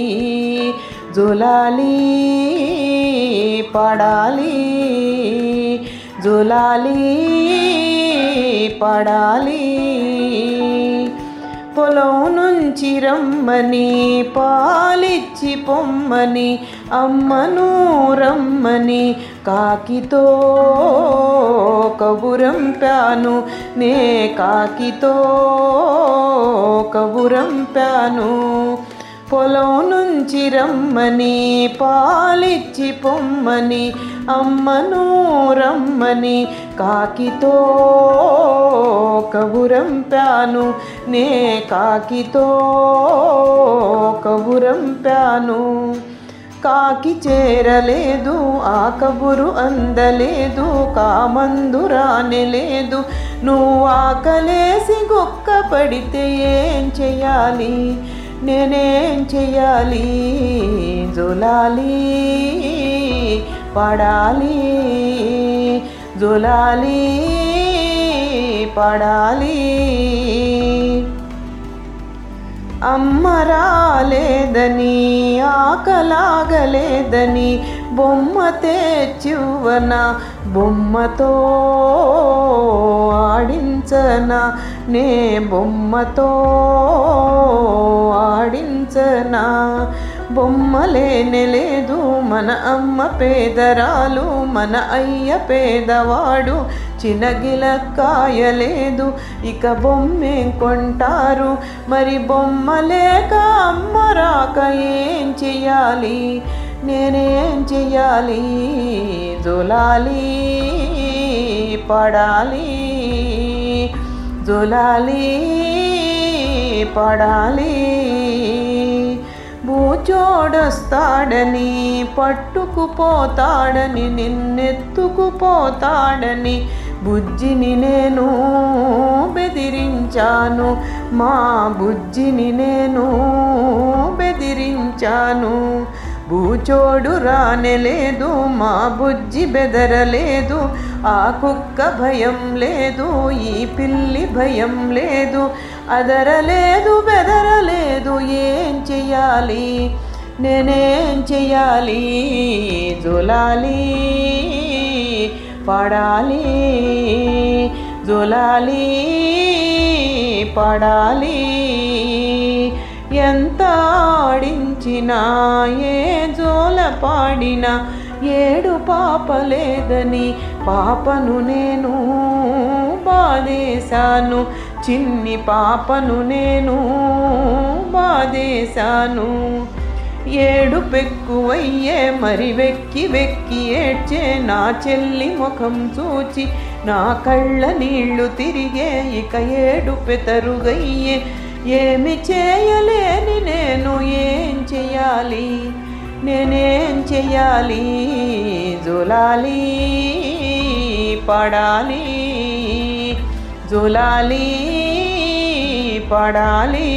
జోలాలి పడాలి జోలాలి పడాలి పొలం నుంచి రమ్మని పాలిచ్చి పొమ్మని అమ్మను రమ్మని కాకితో కబురంపాను నే కాకితో కబురంపాను పొలం నుంచి రమ్మని పాలిచ్చి పొమ్మని అమ్మను రమ్మని కాకితో కబురంపాను నే కాకితో కబురంపాను కాకి చేరలేదు ఆ కబురు అందలేదు కామందు రానిలేదు నువ్వు ఆకలేసి గొక్క పడితే ఏం చెయ్యాలి నేనేం చెయ్యాలి జోలాలి పడాలి జోలాలి పడాలి అమ్మ రాలేదని ఆకలాగలేదని బొమ్మ తెచ్చివ్వన బొమ్మతో ఆడించన నే బొమ్మతో ఆడించనా బొమ్మలేనే లేదు మన అమ్మ పేదరాలు మన అయ్య పేదవాడు చినగిలక్కాయలేదు ఇక బొమ్మే కొంటారు మరి బొమ్మ లేక అమ్మ రాక ఏం చెయ్యాలి నేనేం చెయ్యాలి జొలాలి పడాలి జొలాలి పడాలి బూచోడొస్తాడని పట్టుకుపోతాడని నిన్నెత్తుకుపోతాడని బుజ్జిని నేను బెదిరించాను మా బుజ్జిని నేను బెదిరించాను బూచోడు రానెలేదు మా బుజ్జి బెదరలేదు ఆ కుక్క భయం లేదు ఈ పిల్లి భయం లేదు అదరలేదు బెదరలేదు ఏం చెయ్యాలి నేనేం చెయ్యాలి జొలాలి పడాలి జొలాలి పడాలి ఎంత ఆడించినా ఏ జోల పాడినా ఏడు పాపలేదని పాపను నేను బాధేశాను చిన్ని పాపను నేను బాధేశాను ఏడు పెక్కువయ్యే మరి వెక్కి వెక్కి ఏడ్చే నా చెల్లి ముఖం చూచి నా కళ్ళ నీళ్లు తిరిగే ఇక ఏడు పెతరుగయ్యే ఏమి చేయలేని నేను ఏం చెయ్యాలి నేనేం చెయ్యాలి జొలాలి పడాలి జొలాలి పడాలి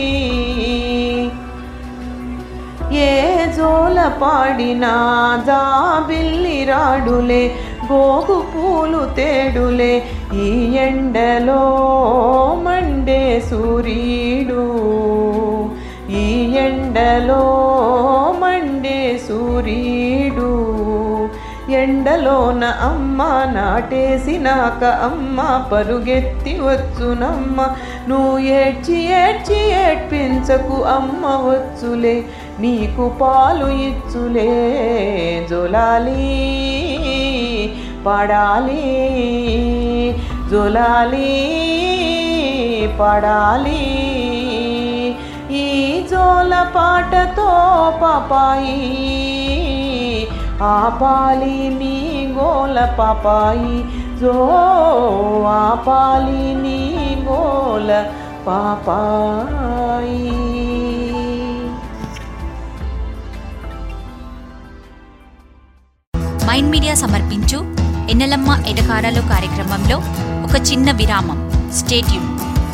ఏ జోల పాడినా జాబిల్లి రాడులే గోగు పూలు తేడులే ఈ ఎండలో మండే సూర్యుడు ఈ ఎండలో మండే సూర్యుడు ఎండలోన అమ్మ నాటేసినాక అమ్మ పరుగెత్తి వచ్చునమ్మ నువ్వు ఏడ్చి ఏడ్చి ఏడ్పించకు అమ్మ వచ్చులే నీకు పాలు ఇచ్చులే జొలాలి పడాలి జొలాలి పడాలి ఈ జోల పాటతో పాపాయి ఆపాలి నీ గోల పాపాయి జో ఆపాలి నీ గోల పాపాయి మైండ్ మీడియా సమర్పించు ఎన్నెలమ్మ ఎడకారాలు కార్యక్రమంలో ఒక చిన్న విరామం స్టేట్యూన్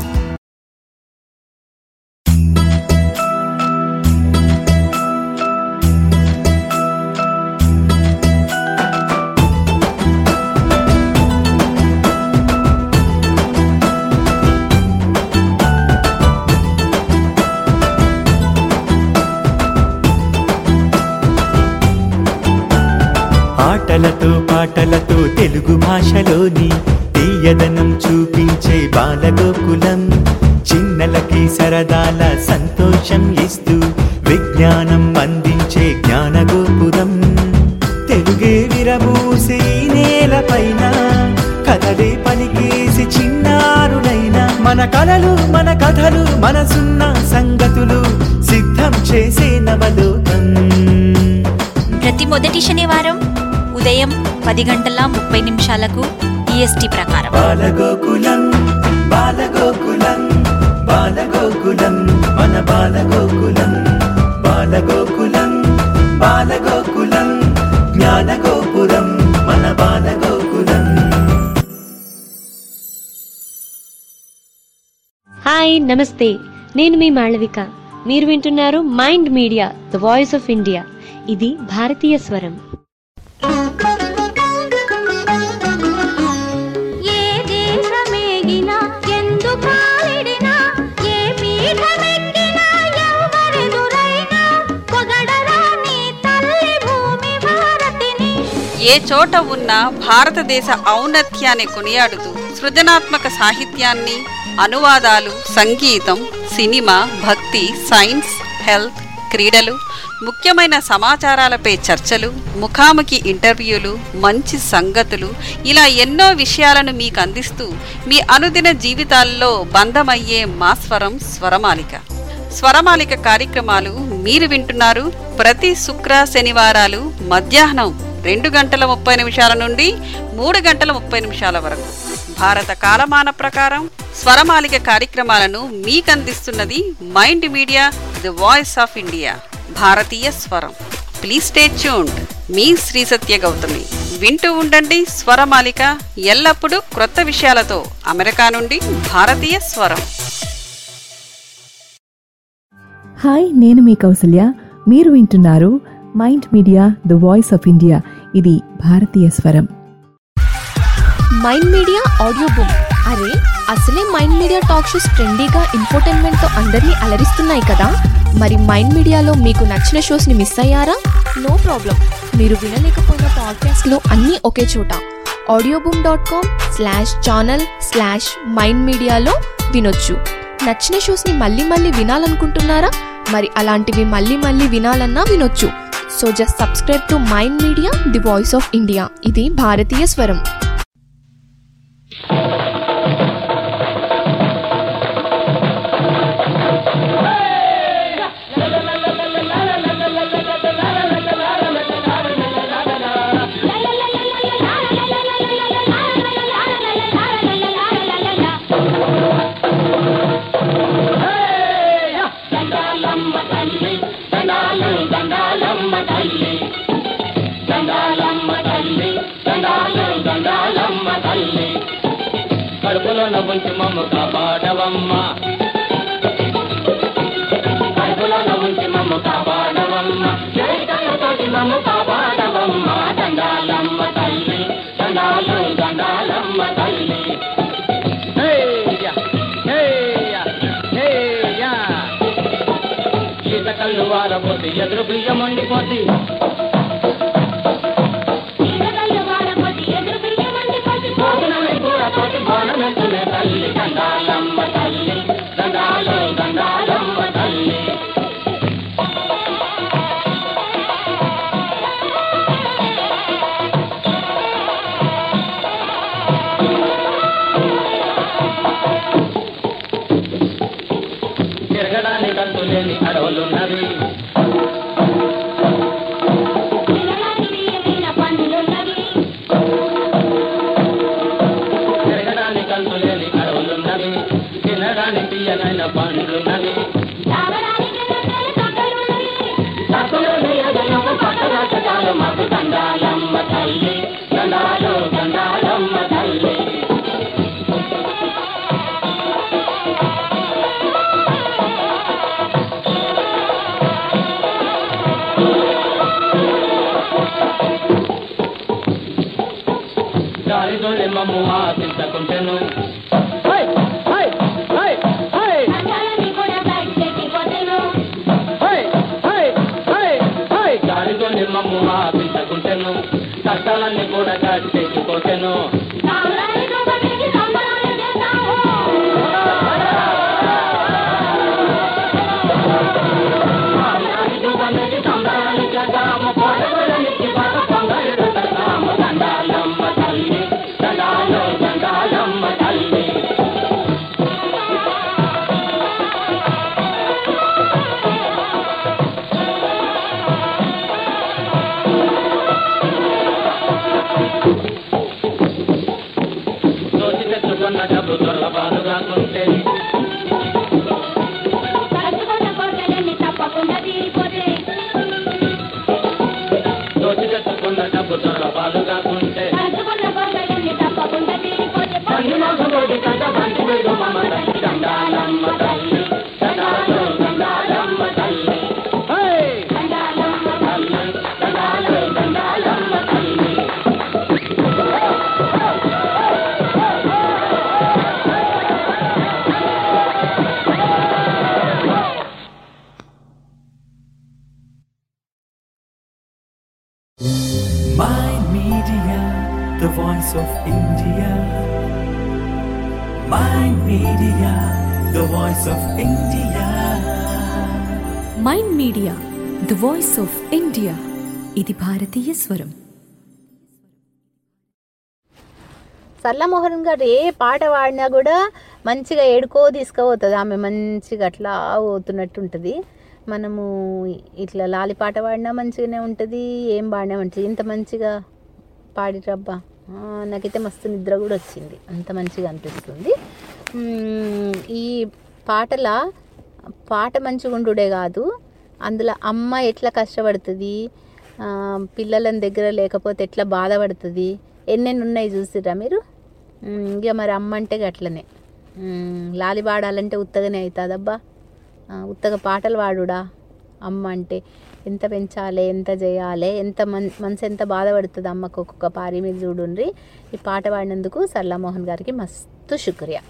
ఆటలతో పాటలతో తెలుగు భాషలోని తీయదనం చూపించే బాలగోకులం చిన్నలకి సరదాల సంతోషం ఇస్తూ విజ్ఞానం అందించే జ్ఞానగోపురం తెలుగే విరబూసే ఈ నేలపైన కథలే పలికేసి చిన్నారులైన మన కలలు మన కథలు మనసున్న సంగతులు సిద్ధం చేసే నవలోకం ప్రతి మొదటి శనివారం ఉదయం పది గంటల ముప్పై నిమిషాలకు ఈఎస్టీ ప్రకారం బాలగోకులం బాలగోకులం బాలగోకులం మన బాలగోకులం బాలగోకులం బాలగోకులం జ్ఞానగోపురం మన బాలగోకులం హాయ్ నమస్తే నేను మీ మాళవిక మీరు వింటున్నారు Mind Media the voice of India ఇది భారతీయ స్వరం ఏ దేశమేగినా ఎందు కాలిడినా ఏ పీఠమెక్కినా ఎవరెదురైనా పొగడరా నీ తల్లి భూమి భారతిని ఏ చోట ఉన్న భారతదేశ ఔన్నత్యాన్ని కొనియాడుతూ సృజనాత్మక సాహిత్యాన్ని అనువాదాలు సంగీతం సినిమా భక్తి సైన్స్ హెల్త్ క్రీడలు ముఖ్యమైన సమాచారాలపై చర్చలు ముఖాముఖి ఇంటర్వ్యూలు మంచి సంగతులు ఇలా ఎన్నో విషయాలను మీకు అందిస్తూ మీ అనుదిన జీవితాల్లో బంధమయ్యే మా స్వరం స్వరమాలిక స్వరమాలిక కార్యక్రమాలు మీరు వింటున్నారు ప్రతి శుక్ర శనివారాలు మధ్యాహ్నం రెండు గంటల ముప్పై నిమిషాల నుండి మూడు గంటల ముప్పై నిమిషాల వరకు భారత కాలమాన ప్రకారం స్వరమాలిక కార్యక్రమాలను మీకందిస్తున్నది Mind Media the voice of India భారతీయ స్వరం ప్లీజ్ స్టే ట్యూన్డ్ మీ శ్రీ సత్య గౌతమి వింటూ ఉండండి స్వరమాలిక ఎల్లప్పుడూ క్రొత్త విషయాలతో అమెరికా నుండి భారతీయ స్వరం హాయ్ నేను మీ కౌసల్య మీరు వింటున్నారు Mind Media the voice of India ఇది భారతీయ స్వరం మైండ్ మీడియా ఆడియో బుక్ అరే అసలే మైండ్ మీడియా టాక్ షోస్ ట్రెండీగా ఇన్ఫోటైన్మెంట్తో అందరినీ అలరిస్తున్నాయి కదా మరి మైండ్ మీడియాలో మీకు నచ్చిన షోస్ని మిస్ అయ్యారా నో ప్రాబ్లం మీరు వినలేకపోయిన పాడ్కాస్ట్లో అన్నీ ఒకే చోట audio boom dot com slash channel slash Mind మీడియాలో వినొచ్చు నచ్చిన షోస్ని మళ్ళీ మళ్ళీ వినాలనుకుంటున్నారా మరి అలాంటివి మళ్ళీ మళ్ళీ వినాలన్నా వినొచ్చు so just subscribe to Mind Media the voice of India ఇది భారతీయ స్వరం కడుపులో నవ్వుంచి మమ్మ కాపాడవమ్మ కడుపులో నవ్వుంచి మమ్మ కాపాడవమ్మ చేతలతోటి మమ్మ కాపాడవమ్మ దండాలమ్మ తల్లి దండాలు దండాలమ్మ తల్లి హేయ్యా, హేయ్యా, హేయ్యా. ఈత కళ్ళు వారబోతే ఎదురు బియ్యం వండిపోతే భోజనమే కూరతోటి బోనమెత్తునే తల్లి దండాలమ్మ తల్లి దండాలు దండాలమ్మ తల్లి తిరగడానికి అంతు లేని అడవులున్నవి తిరగడానికి అంతు లేని అడవులున్నవి తినడానికి తీయనైన పండ్లున్నవి తక్కువలోని ఎదనము పట్టరాజకాలు మాకు దండాలమ్మ తల్లి దండాలు దండాలమ్మ తల్లి దారిదోలే మమ్ము ఆశించకుంటెను హై హై హై హై హై హై హై హై దారిదోలే మమ్ము ఆశించకుంటెను కష్టాలన్నీ కూడా కట్టెక్కిపోతెను దండాలమ్మ తల్లి దండాలు దండాలమ్మ తల్లి దోచి తెచ్చుకున్న డబ్బు దొరబాటు కాకుంటే దోచి తెచ్చుకున్న డబ్బు దొరబాటు కాకుంటే బండి మోసపోటి కథ బండి వీడు మమ తల్లి దండాలమ్మ తల్లి దండాలు దండాలమ్మ తల్లి హై! దండాలమ్మ తల్లి దండాలు దండాలమ్మ తల్లి Mind Media, the voice of India. Mind Media, the voice of India. Mind Media the voice of India ఇది భారతీయ స్వరం సల్లమోహన్ గారు ఏ పాట పాడినా కూడా మంచిగా ఏడుకో తీసుకుపోతుంది ఆమె మంచిగా అట్లా పోతున్నట్టు ఉంటుంది మనము ఇట్లా లాలి పాట పాడినా మంచిగానే ఉంటుంది ఏం పాడినా మంచిగా ఇంత మంచిగా పాడిరబ్బా ఆ, నాకైతే మస్తు నిద్ర కూడా వచ్చింది అంత మంచిగా అనిపిస్తుంది మ్మ్, ఈ పాటల పాట మంచిగా ఉండుడే కాదు అందులో అమ్మ ఎట్లా కష్టపడుతుంది ఆ, పిల్లలని దగ్గర లేకపోతే ఎట్లా బాధపడుతుంది ఎన్నెన్ని ఉన్నాయి చూసిరా మీరు మ్మ్, ఇక మరి అమ్మ అంటే అట్లనే మ్మ్, లాలి పాడాలంటే ఉత్తగానే అవుతుందబ్బా ఆ, ఉత్తగా పాటలు పాడుడా అమ్మ అంటే ఎంత పెంచాలి ఎంత చేయాలి ఎంత మన్ మనసు ఎంత బాధపడుతుంది అమ్మకు ఒక్కొక్క పారి మీద చూడుండ్రి ఈ పాట పాడినందుకు సల్లామోహన్ గారికి మస్తు శుక్రియా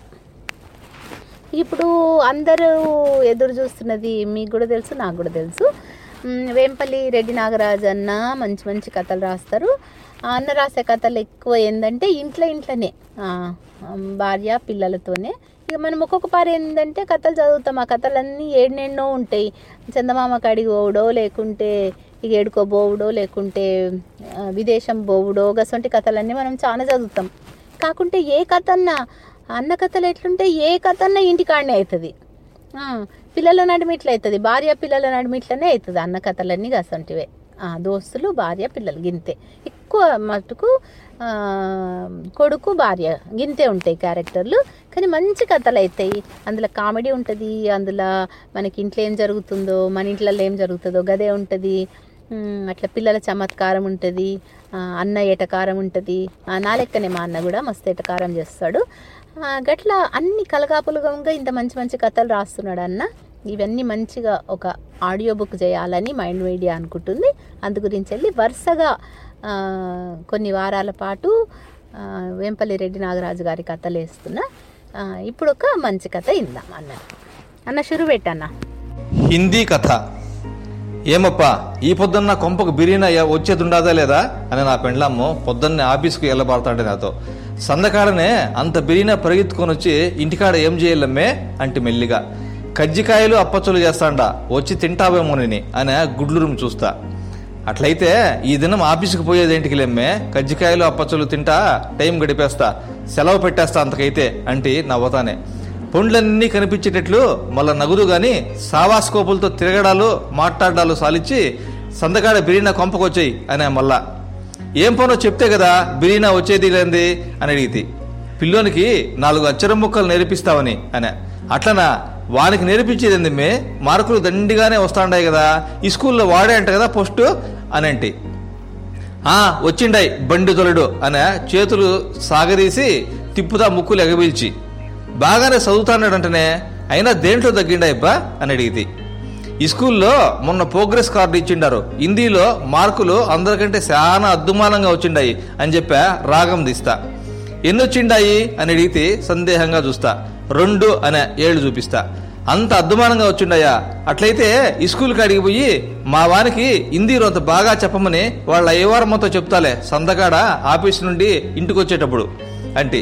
ఇప్పుడు అందరూ ఎదురు చూస్తున్నది మీకు కూడా తెలుసు నాకు కూడా తెలుసు మ్, వేంపల్లి రెడ్డి నాగరాజు అన్న మంచి మంచి కథలు రాస్తారు ఆ అన్న రాసే కథలు ఎక్కువ ఏంటంటే ఇంట్లో ఇంట్లోనే ఆ, భార్య పిల్లలతోనే ఇక మనం ఒక్కొక్క పారి ఏంటంటే కథలు చదువుతాం ఆ కథలన్నీ ఏడునెన్నో ఉంటాయి చందమామ కాడికి పోవుడో లేకుంటే ఇక ఏడుకో పోవుడో లేకుంటే ఆ, విదేశం పోవుడో గసంటి కథలన్నీ మనం చాలా చదువుతాం కాకుంటే ఏ కథ అన్నా అన్న కథలు ఎట్లుంటే ఏ కథ అన్నా ఇంటికాడనే అవుతుంది ఆ, పిల్లల నడుమ ఇట్లా అవుతుంది భార్య పిల్లల నడుమ ఇట్లనే అవుతుంది అన్న కథలన్నీ గసంటివే ఆ, దోస్తులు భార్య పిల్లలు గింతే ఎక్కువ మటుకు ఆ, కొడుకు భార్య గింతే ఉంటాయి క్యారెక్టర్లు కానీ మంచి కథలు అవుతాయి అందులో కామెడీ ఉంటుంది అందులో మనకి ఇంట్లో ఏం జరుగుతుందో మన ఇంట్లో ఏం జరుగుతుందో గదే ఉంటుంది ఉమ్, అట్లా పిల్లల చమత్కారం ఉంటుంది ఆ, అన్న ఎటకారం ఉంటుంది ఆ, నా లెక్కనే మా అన్న కూడా మస్తు ఎటకారం చేస్తాడు ఆ, గట్ల అన్ని కలగాపులగంగా ఇంత మంచి మంచి కథలు రాస్తున్నాడు అన్న ఇవన్నీ మంచిగా ఒక ఆడియో బుక్ చేయాలని మైండ్ మీడియా అనుకుంటుంది అందు గురించి వెళ్ళి వరుసగా ఆ, కొన్ని వారాల పాటు ఆ, వేంపల్లి రెడ్డి నాగరాజు గారి కథలు వేస్తున్నా ఆ, ఇప్పుడు ఒక మంచి కథ ఇందాం అన్న అన్న షురు పెట్టన్న హిందీ కథ ఏమప్పా ఈ పొద్దున్న కొంపకు బిర్యానీ వచ్చేది ఉండదా లేదా అని నా పెండ్లమ్మ పొద్దున్నే ఆఫీస్కు వెళ్ళబడతాడు నాతో సందకాడనే అంత బిర్యానీ పరిగెత్తుకొని వచ్చి ఇంటికాడ ఏం చేయాలమ్మే అంటే మెల్లిగా కజ్జికాయలు అప్పచ్చులు చేస్తాండా వచ్చి తింటావేమోనని అని గుడ్లు రూమ్ చూస్తా అట్లయితే ఈ దినం ఆఫీసుకు పోయేది ఏంటికి లేమ్మే కజ్జికాయలు అప్పచ్చులు తింటా టైం గడిపేస్తా సెలవు పెట్టేస్తా అంతకైతే అంటే నవ్వతానే పండ్లన్నీ కనిపించేటట్లు మళ్ళా నగుదు గాని సావాస్కోపులతో తిరగడాలు మాట్లాడాలు సాలిచ్చి సందకాడ బిర్యానీ కొంపకొచ్చాయి అనే మళ్ళా ఏం పనో చెప్తే కదా బిర్యానీ వచ్చేది లేంది అని అడిగితే పిల్లోనికి నాలుగు అచ్చరం ముక్కలు నేర్పిస్తావని అనే అట్లనా వానికి నేర్పించేది ఏందిమ్మే మార్కులు దండిగానే వస్తాండాయి కదా ఈ స్కూల్లో వాడే అంట కదా పోస్టు అని అంటే ఆ వచ్చిండాయి బండి తొలడు అనే చేతులు సాగదీసి తిప్పుదా ముక్కులు ఎగబీల్చి బాగానే చదువుతాన్నాడంటనే అయినా దేంట్లో తగ్గిండాయబ్బా అని అడిగితే ఈ స్కూల్లో మొన్న ప్రోగ్రెస్ కార్డు ఇచ్చిండారు హిందీలో మార్కులు అందరికంటే చాలా అద్దుమానంగా వచ్చిండాయి అని చెప్పా రాగం తీస్తా ఎన్నొచ్చిండాయి అని అడిగితే సందేహంగా చూస్తా రెండు అనే ఏళ్ళు చూపిస్తా అంత అద్దుమానంగా వచ్చిండాయా అట్లయితే ఈ స్కూల్ కాడికి పోయి మా వానికి హిందీ రొంత బాగా చెప్పమని వాళ్ళ అయ్యవారమ్మతో చెప్తాలే సందకాడ ఆఫీస్ నుండి ఇంటికి వచ్చేటప్పుడు అంటే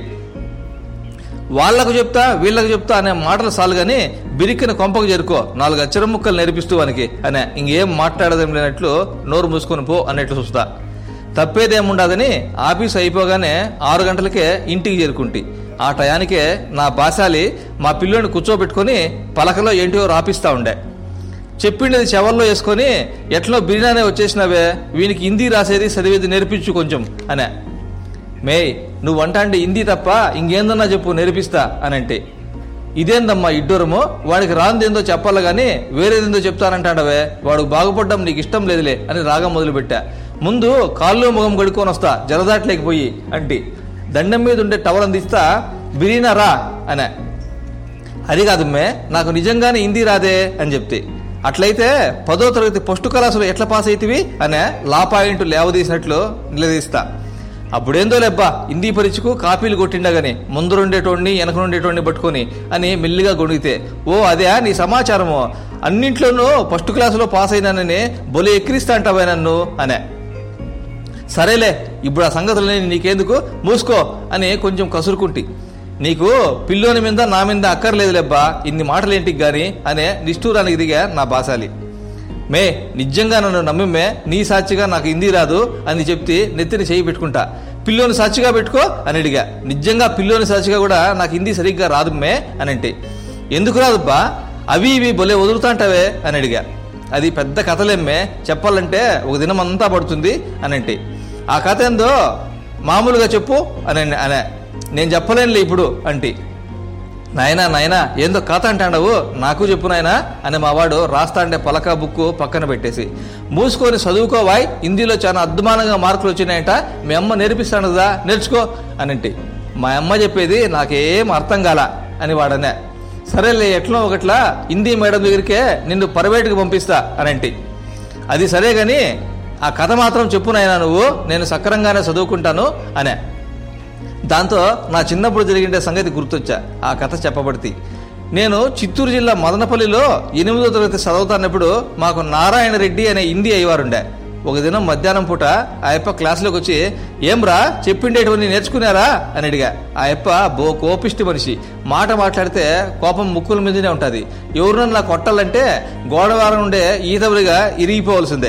వాళ్లకు చెప్తా వీళ్ళకు చెప్తా అనే మాటలు చాలు గాని బిరిక్కిన కొంపకు చేరుకో నాలుగు అచ్చరం ముక్కలు నేర్పిస్తూ వానికి అనే ఇంకేం మాట్లాడదేం లేనట్లు నోరు మూసుకొని పో అన్నట్లు చూస్తా తప్పేదేముండదని ఆఫీస్ అయిపోగానే ఆరు గంటలకే ఇంటికి చేరుకుంటి ఆ టయానికే నా బాసాలి మా పిల్లోని కూర్చోబెట్టుకొని పలకలో ఏంటివో రాపిస్తా ఉండే చెప్పిండేది చెవల్లో వేసుకొని ఎట్లో బిర్యానీ వచ్చేసినవే వీనికి హిందీ రాసేది చదివేది నేర్పించు కొంచెం అనే మేయ్ నువ్వు వంట అంటే హిందీ తప్ప ఇంకేందన్నా చెప్పు నేర్పిస్తా అని అంటే ఇదేందమ్మా ఇడ్డూరము వాడికి రాందేందో చెప్పాలి గాని వేరేదేందో చెప్తానంటాడవే వాడు బాగుపడ్డం నీకు ఇష్టం లేదులే అని రాగం మొదలుపెట్టా ముందు కాళ్ళు ముఖం కడుక్కొని వస్తా జలదాట్లేకపోయి అంటే దండం మీద ఉండే టవల్ అందిస్తా బిరీనా రా అనే అది కాదమ్మే నాకు నిజంగానే హిందీ రాదే అని చెప్తే అట్లయితే పదో తరగతి పొస్టు కళాసులు ఎట్లా పాస్ అవుతివి అనే లా పాయింట్ లేవదీసినట్లు నిలదీస్తా అప్పుడేందో లేబ్బా హిందీ పరీక్షకు కాపీలు కొట్టిండగాని ముందు ఉండేటోడిని వెనక ఉండేటోడిని పట్టుకొని అని మెల్లిగా గొణిగితే ఓ అదే నీ సమాచారము అన్నింట్లోనూ ఫస్ట్ క్లాసులో పాస్ అయినానని బొలి ఎక్కిరిస్తా అంటావా నన్ను అనే సరేలే ఇప్పుడు ఆ సంగతులని నీకెందుకు మూసుకో అని కొంచెం కసురుకుంటి నీకు పిల్లోని మీద నా మీద అక్కర్లేదు లేబ్బా ఇన్ని మాటలేంటికి గాని అనే నిష్ఠూరానికి దిగా నా బాసాలి మే నిజంగా నన్ను నమ్మిమే నీ సాక్షిగా నాకు హిందీ రాదు అని చెప్తే నెత్తిని చేయి పెట్టుకుంటా పిల్లోని సాక్షిగా పెట్టుకో అని అడిగా నిజంగా పిల్లోని సాక్షిగా కూడా నాకు హిందీ సరిగ్గా రాదు మే అని అంటే ఎందుకు రాదుబ్బా అవి ఇవి భలే వదులుతాంటావే అని అడిగా అది పెద్ద కథలేమ్మే చెప్పాలంటే ఒక దినం అంతా పడుతుంది అని అంటే ఆ కథ ఏందో మామూలుగా చెప్పు అని అనే నేను చెప్పలేనులే ఇప్పుడు అంటే నాయనా నాయనా ఏందో కథ అంటాడవు నాకు చెప్పు నాయనా అని మా వాడు రాస్తాండే పలక బుక్కు పక్కన పెట్టేసి మూసుకొని చదువుకోవాయ్ హిందీలో చాలా అద్మానంగా మార్కులు వచ్చినాయంట మీ అమ్మ నేర్పిస్తాను కదా నేర్చుకో అనంటి మా అమ్మ చెప్పేది నాకేం అర్థం కాల అని వాడనే సరేలే ఎట్లా ఒకట్లా హిందీ మేడం దగ్గరికే నిన్ను ప్రైవేట్కి పంపిస్తా అనంటి అది సరే గాని ఆ కథ మాత్రం చెప్పు నాయనా నువ్వు నేను సక్రంగానే చదువుకుంటాను అనే దాంతో నా చిన్నప్పుడు జరిగిన సంగతి గుర్తొచ్చా ఆ కథ చెప్పబడితే నేను చిత్తూరు జిల్లా మదనపల్లిలో ఎనిమిదో తరగతి చదువుతానప్పుడు మాకు నారాయణ రెడ్డి అనే హిందీ అయ్యవారుండే ఒక దినం మధ్యాహ్నం పూట ఆ యప్ప క్లాసులోకి వచ్చి ఏంరా చెప్పిండేటువంటి నేర్చుకున్నారా అని అడిగా ఆ యప్ప బో కోపిష్టి మనిషి మాట మాట్లాడితే కోపం ముక్కుల మీదనే ఉంటుంది ఎవరినన్నా కొట్టాలంటే గోడవారం ఉండే ఈతవులుగా ఇరిగిపోవలసిందే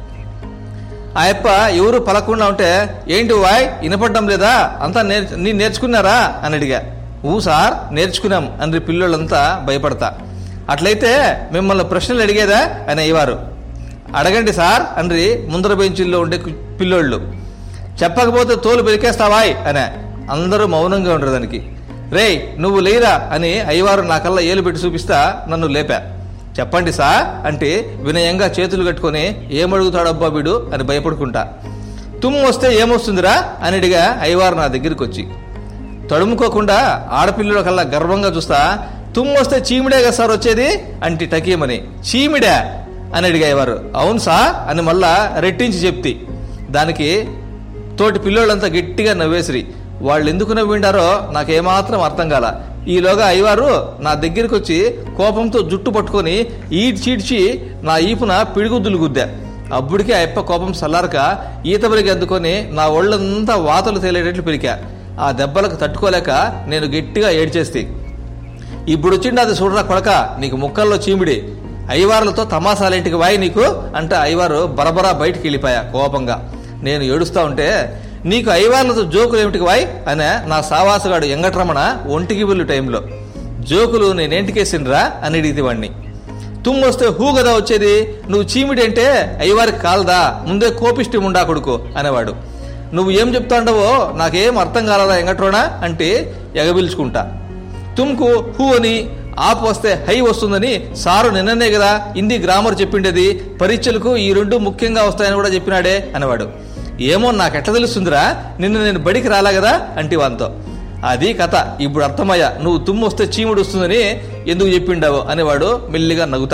ఆ యప్ప ఎవరు పలకుండా ఉంటే ఏంటి వాయ్ వినపడ్డం లేదా అంతా నేర్ నీ నేర్చుకున్నారా అని అడిగా ఊ సార్ నేర్చుకున్నాం అని పిల్లోళ్ళంతా భయపడతా అట్లయితే మిమ్మల్ని ప్రశ్నలు అడిగేదా అని అయ్యవారు అడగండి సార్ అండ్రి ముందర బెంచుల్లో ఉండే కు- పిల్లోళ్ళు చెప్పకపోతే తోలు పెరికేస్తావాయ్ అనే అందరూ మౌనంగా ఉండరు దానికి రేయ్ నువ్వు లేరా అని అయ్యవారు నా కల్లా ఏలు పెట్టి చూపిస్తా నన్ను లేపా చెప్పండి సా అంటే వినయంగా చేతులు కట్టుకొని ఏమడుగుతాడబ్బా వీడు అని భయపడుకుంటా తుమ్ము వస్తే ఏమొస్తుందిరా అని అడిగా అయ్యవారు నా దగ్గరికి వచ్చి తడుముకోకుండా ఆడపిల్లల కల్లా గర్వంగా చూస్తా తుమ్ము వస్తే చీమిడే కదా సార్ వచ్చేది అంటే టకీమని చీమిడా అని అడిగేవారు అవును సా అని మళ్ళా రెట్టించి చెప్తి దానికి తోటి పిల్లోళ్ళంతా గట్టిగా నవ్వేసిరి వాళ్ళు ఎందుకు నవ్విండారో నాకేమాత్రం అర్థం కాల ఈలోగా అయ్యవారు నా దగ్గరికి వచ్చి కోపంతో జుట్టు పట్టుకొని ఈడ్చీడ్చి నా ఈపున పిడిగుద్దులు గుద్దా అప్పటికే అయ్యప్ప కోపం సల్లారక ఈత బలికి అందుకొని నా ఒళ్ళంతా వాతలు తేలేటట్లు పిరికా ఆ దెబ్బలకు తట్టుకోలేక నేను గట్టిగా ఏడ్చేస్తే ఇప్పుడు వచ్చిండు అది చూడరా కొడక నీకు ముక్కల్లో చీమిడి అయ్యవార్లతో తమాసాలేంటికి వాయి నీకు అంటే అయ్యవారు బరబరా బయటికి వెళ్ళిపోయా కోపంగా నేను ఏడుస్తా ఉంటే నీకు అయ్యవార్లతో జోకులు ఏమిటికి వాయ్ అనే నా సావాసగాడు ఎంగట్రమణ ఒంటికి వెళ్ళు టైంలో జోకులు నేనేంటికేసిండ్రా అని అడిగితే వాడిని తుమ్మొస్తే హూ కదా వచ్చేది నువ్వు చీమిడి అంటే అయ్యవారికి కాలదా ముందే కోపిష్టి ముండా కొడుకు అనేవాడు నువ్వు ఏం చెప్తాండవో నాకేం అర్థం కాలదా ఎంగట్రోనా అంటే ఎగబిల్చుకుంటా తుమ్కు హూ అని ఆపు వస్తే హై వస్తుందని సారు నిన్ననే కదా హిందీ గ్రామర్ చెప్పిండేది పరీక్షలకు ఈ రెండు ముఖ్యంగా వస్తాయని కూడా చెప్పినాడే అనేవాడు ఏమో నాకెట్లా తెలుస్తుందిరా నిన్న నేను బడికి రాలా కదా అంటే వాంతో అది కథ ఇప్పుడు అర్థమయ్యా నువ్వు తుమ్ము వస్తే చీముడు వస్తుందని ఎందుకు చెప్పిండావు అనేవాడు మెల్లిగా నవ్వుతా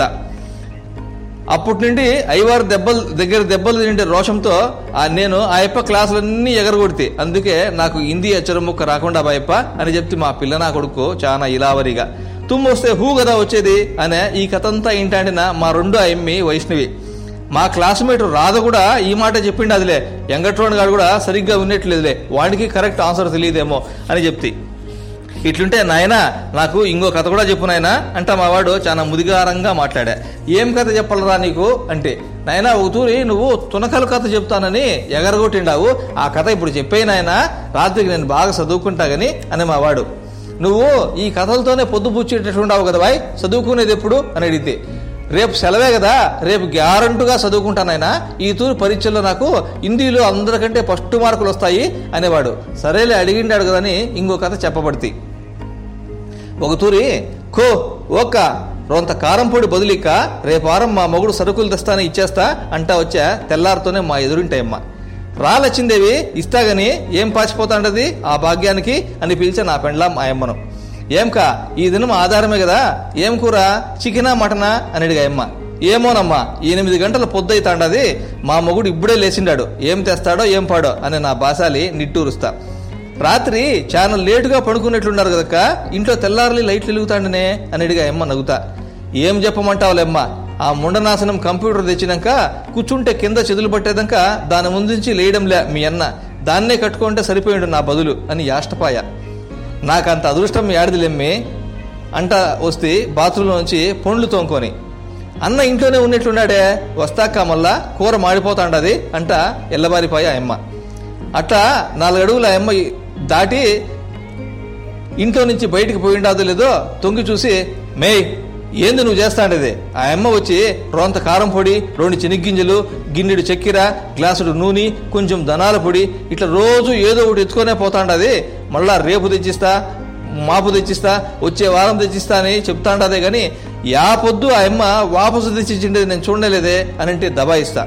అప్పటి నుండి అయ్యవారు దెబ్బలు దగ్గర దెబ్బలు తింటే రోషంతో ఆ నేను ఆ యప్ప క్లాసులన్నీ ఎగరగొడితే అందుకే నాకు హిందీ అచ్చరం ముక్క రాకుండా బాయప్ప అని చెప్తే మా పిల్ల నా కొడుకు చాలా ఇలావరిగా తుమ్ము వస్తే హూ కదా వచ్చేది అనే ఈ కథ అంతా ఏంటంటే మా రెండు అమ్మి వైష్ణవి మా క్లాస్మేట్ రాధ కూడా ఈ మాట చెప్పిండు అదిలే ఎంగట్రోన్ గారు కూడా సరిగ్గా ఉన్నట్లేదులే వాడికి కరెక్ట్ ఆన్సర్ తెలియదేమో అని చెప్తి ఇట్లుంటే నాయనా నాకు ఇంకో కథ కూడా చెప్పు నాయనా అంట మా వాడు చాలా ముదిగారంగా మాట్లాడా ఏం కథ చెప్పాలరా నీకు అంటే నాయనా ఒక తూరి నువ్వు తునకల కథ చెప్తానని ఎగరగొట్టిండావు ఆ కథ ఇప్పుడు చెప్పే నాయనా రాత్రికి నేను బాగా చదువుకుంటా గని అని మా వాడు నువ్వు ఈ కథలతోనే పొద్దు పుచ్చేటట్టుండావు కదా బాయ్ చదువుకునేది ఎప్పుడు అని అడిగితే రేపు సెలవే కదా రేపు గ్యారంటీగా చదువుకుంటానైనా ఈ తూరు పరీక్షల్లో నాకు హిందీలో అందరికంటే ఫస్ట్ మార్కులు వస్తాయి అనేవాడు సరేలే అడిగిండాడు కదని ఇంకో కథ చెప్పబడితే ఒక తూరి కో ఓక్క రొంత కారం పొడి బదులిక్క రేపారం మా మొగుడు సరుకులు తెస్తానే ఇచ్చేస్తా అంటా వచ్చా తెల్లారితోనే మా ఎదురింటాయమ్మ రా లచ్చిందేవి ఇస్తాగని ఏం పాచిపోతాండది ఆ భాగ్యానికి అని పిలిచే నా పెండ్లాం ఆయమ్మను ఏంకా ఈ దినం ఆధారమే కదా ఏం కూర చికెనా మటనా అని అడిగా అమ్మ ఏమోనమ్మా ఎనిమిది గంటల పొద్దైతాండది మా మొగుడు ఇప్పుడే లేచిండాడు ఏం తెస్తాడో ఏం పాడో అని నా బాసాలి నిట్టూరుస్తా రాత్రి చాలా లేటుగా పడుకున్నట్లున్నారు కదక్క ఇంట్లో తెల్లారలి లైట్లు వెలుగుతాండనే అని అడిగా అమ్మ నవ్వుతా ఏం చెప్పమంటావులేమ్మ ఆ ముండనాశనం కంప్యూటర్ తెచ్చినాక కూర్చుంటే కింద చెదులు పట్టేదాక దాని ముందుంచి లేయడంలే మీ అన్న దాన్నే కట్టుకుంటే సరిపోయాడు నా బదులు అని యాష్టపాయ నాకంత అదృష్టం ఏడదిలెమ్మి అంట వస్తే బాత్రూంలో నుంచి పండ్లు తోముకొని అన్న ఇంట్లోనే ఉన్నట్లున్నాడే వస్తాక మళ్ళా కూర మాడిపోతాండది అంట ఎల్లబారిపోయి ఆ అమ్మ అట్లా నాలుగు అడుగుల ఆ అమ్మ దాటి ఇంట్లో నుంచి బయటికి పోయిండాదో లేదో తొంగి చూసి మేయ్ ఏంది నువ్వు చేస్తాండేది ఆ అమ్మ వచ్చి రోంత కారం పొడి రెండు చెనిగ్గింజలు గిన్నెడు చక్కెర గ్లాసుడు నూనె కొంచెం దనాల పొడి ఇట్లా రోజు ఏదో ఒకటి ఎత్తుకొనే పోతాండది మళ్ళా రేపు తెచ్చిస్తా మాపు తెచ్చిస్తా వచ్చే వారం తెచ్చిస్తా అని చెప్తాండదే గాని యా పొద్దు ఆ అమ్మ వాపసు తెచ్చిచ్చిండేది నేను చూడలేదే అని అంటే దబాయిస్తా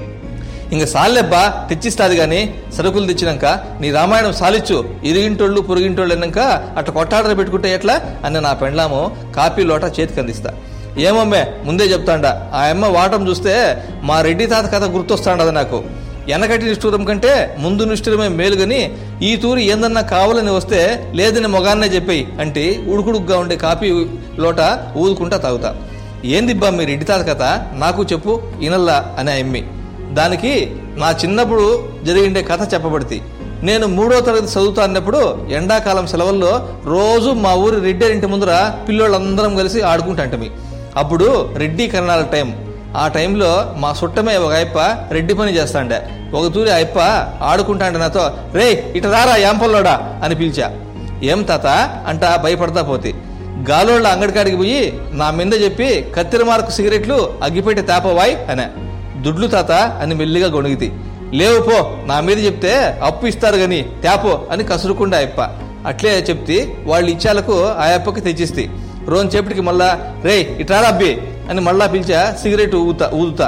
ఇంక సాల్లెబ్బా తెచ్చిస్తాది గాని సరుకులు తెచ్చినాక నీ రామాయణం సాలిచ్చు ఇరిగింటోళ్ళు పొరుగింటోళ్ళు అన్నాక అట్లా కొట్టాడలు పెట్టుకుంటే ఎట్లా అని నా పెండ్లాము కాపీ లోట చేతికి అందిస్తా ఏమమ్మే ముందే చెప్తాండా ఆ అమ్మ వాటం చూస్తే మా రెడ్డి తాత కథ గుర్తొస్తాండది నాకు వెనకటి నిష్ఠూరం కంటే ముందు నిష్ఠూరమే మేలు గని ఈ తూరి ఏందన్నా కావాలని వస్తే లేదని మొగాన్నే చెప్పేయి అంటే ఉడుకుడుగ్గా ఉండే కాపీ లోట ఊదుకుంటా తాగుతా ఏందిబ్బా మీ రెడ్డి తాత కథ నాకు చెప్పు ఇనల్లా అని ఆ ఎమ్మి దానికి నా చిన్నప్పుడు జరిగిండే కథ చెప్పబడితే నేను మూడో తరగతి చదువుతా అన్నప్పుడు ఎండాకాలం సెలవుల్లో రోజు మా ఊరి రెడ్డి ఇంటి ముందర పిల్లోళ్ళందరం కలిసి ఆడుకుంటాంటమి అప్పుడు రెడ్డి కరణాల టైం ఆ టైంలో మా సుట్టమే ఒక అయ్యప్ప రెడ్డి పని చేస్తాండే ఒక తూరి అయ్యప్ప ఆడుకుంటాండే నాతో రే ఇట రారా యాంపల్లోడా అని పిలిచా ఏం తాత అంట భయపడతా పోతే గాలోళ్ళ అంగడికాడికి పోయి నా మీద చెప్పి కత్తిర మార్కు సిగరెట్లు అగ్గిపెట్టి తేపవాయ్ అనే దుడ్లు తాత అని మెల్లిగా గొణిగితి లేవు పో నా మీద చెప్తే అప్పు ఇస్తారు గని తేపో అని కసురుకుండా అయ్యప్ప అట్లే చెప్తి వాళ్ళు ఇచ్చాలకు ఆ అప్పకి తెచ్చిస్తే రోజు చేపటికి మళ్ళా రే ఇట్రారా అబ్బి అని మళ్ళా పిలిచా సిగరెట్ ఊతా ఊదుతా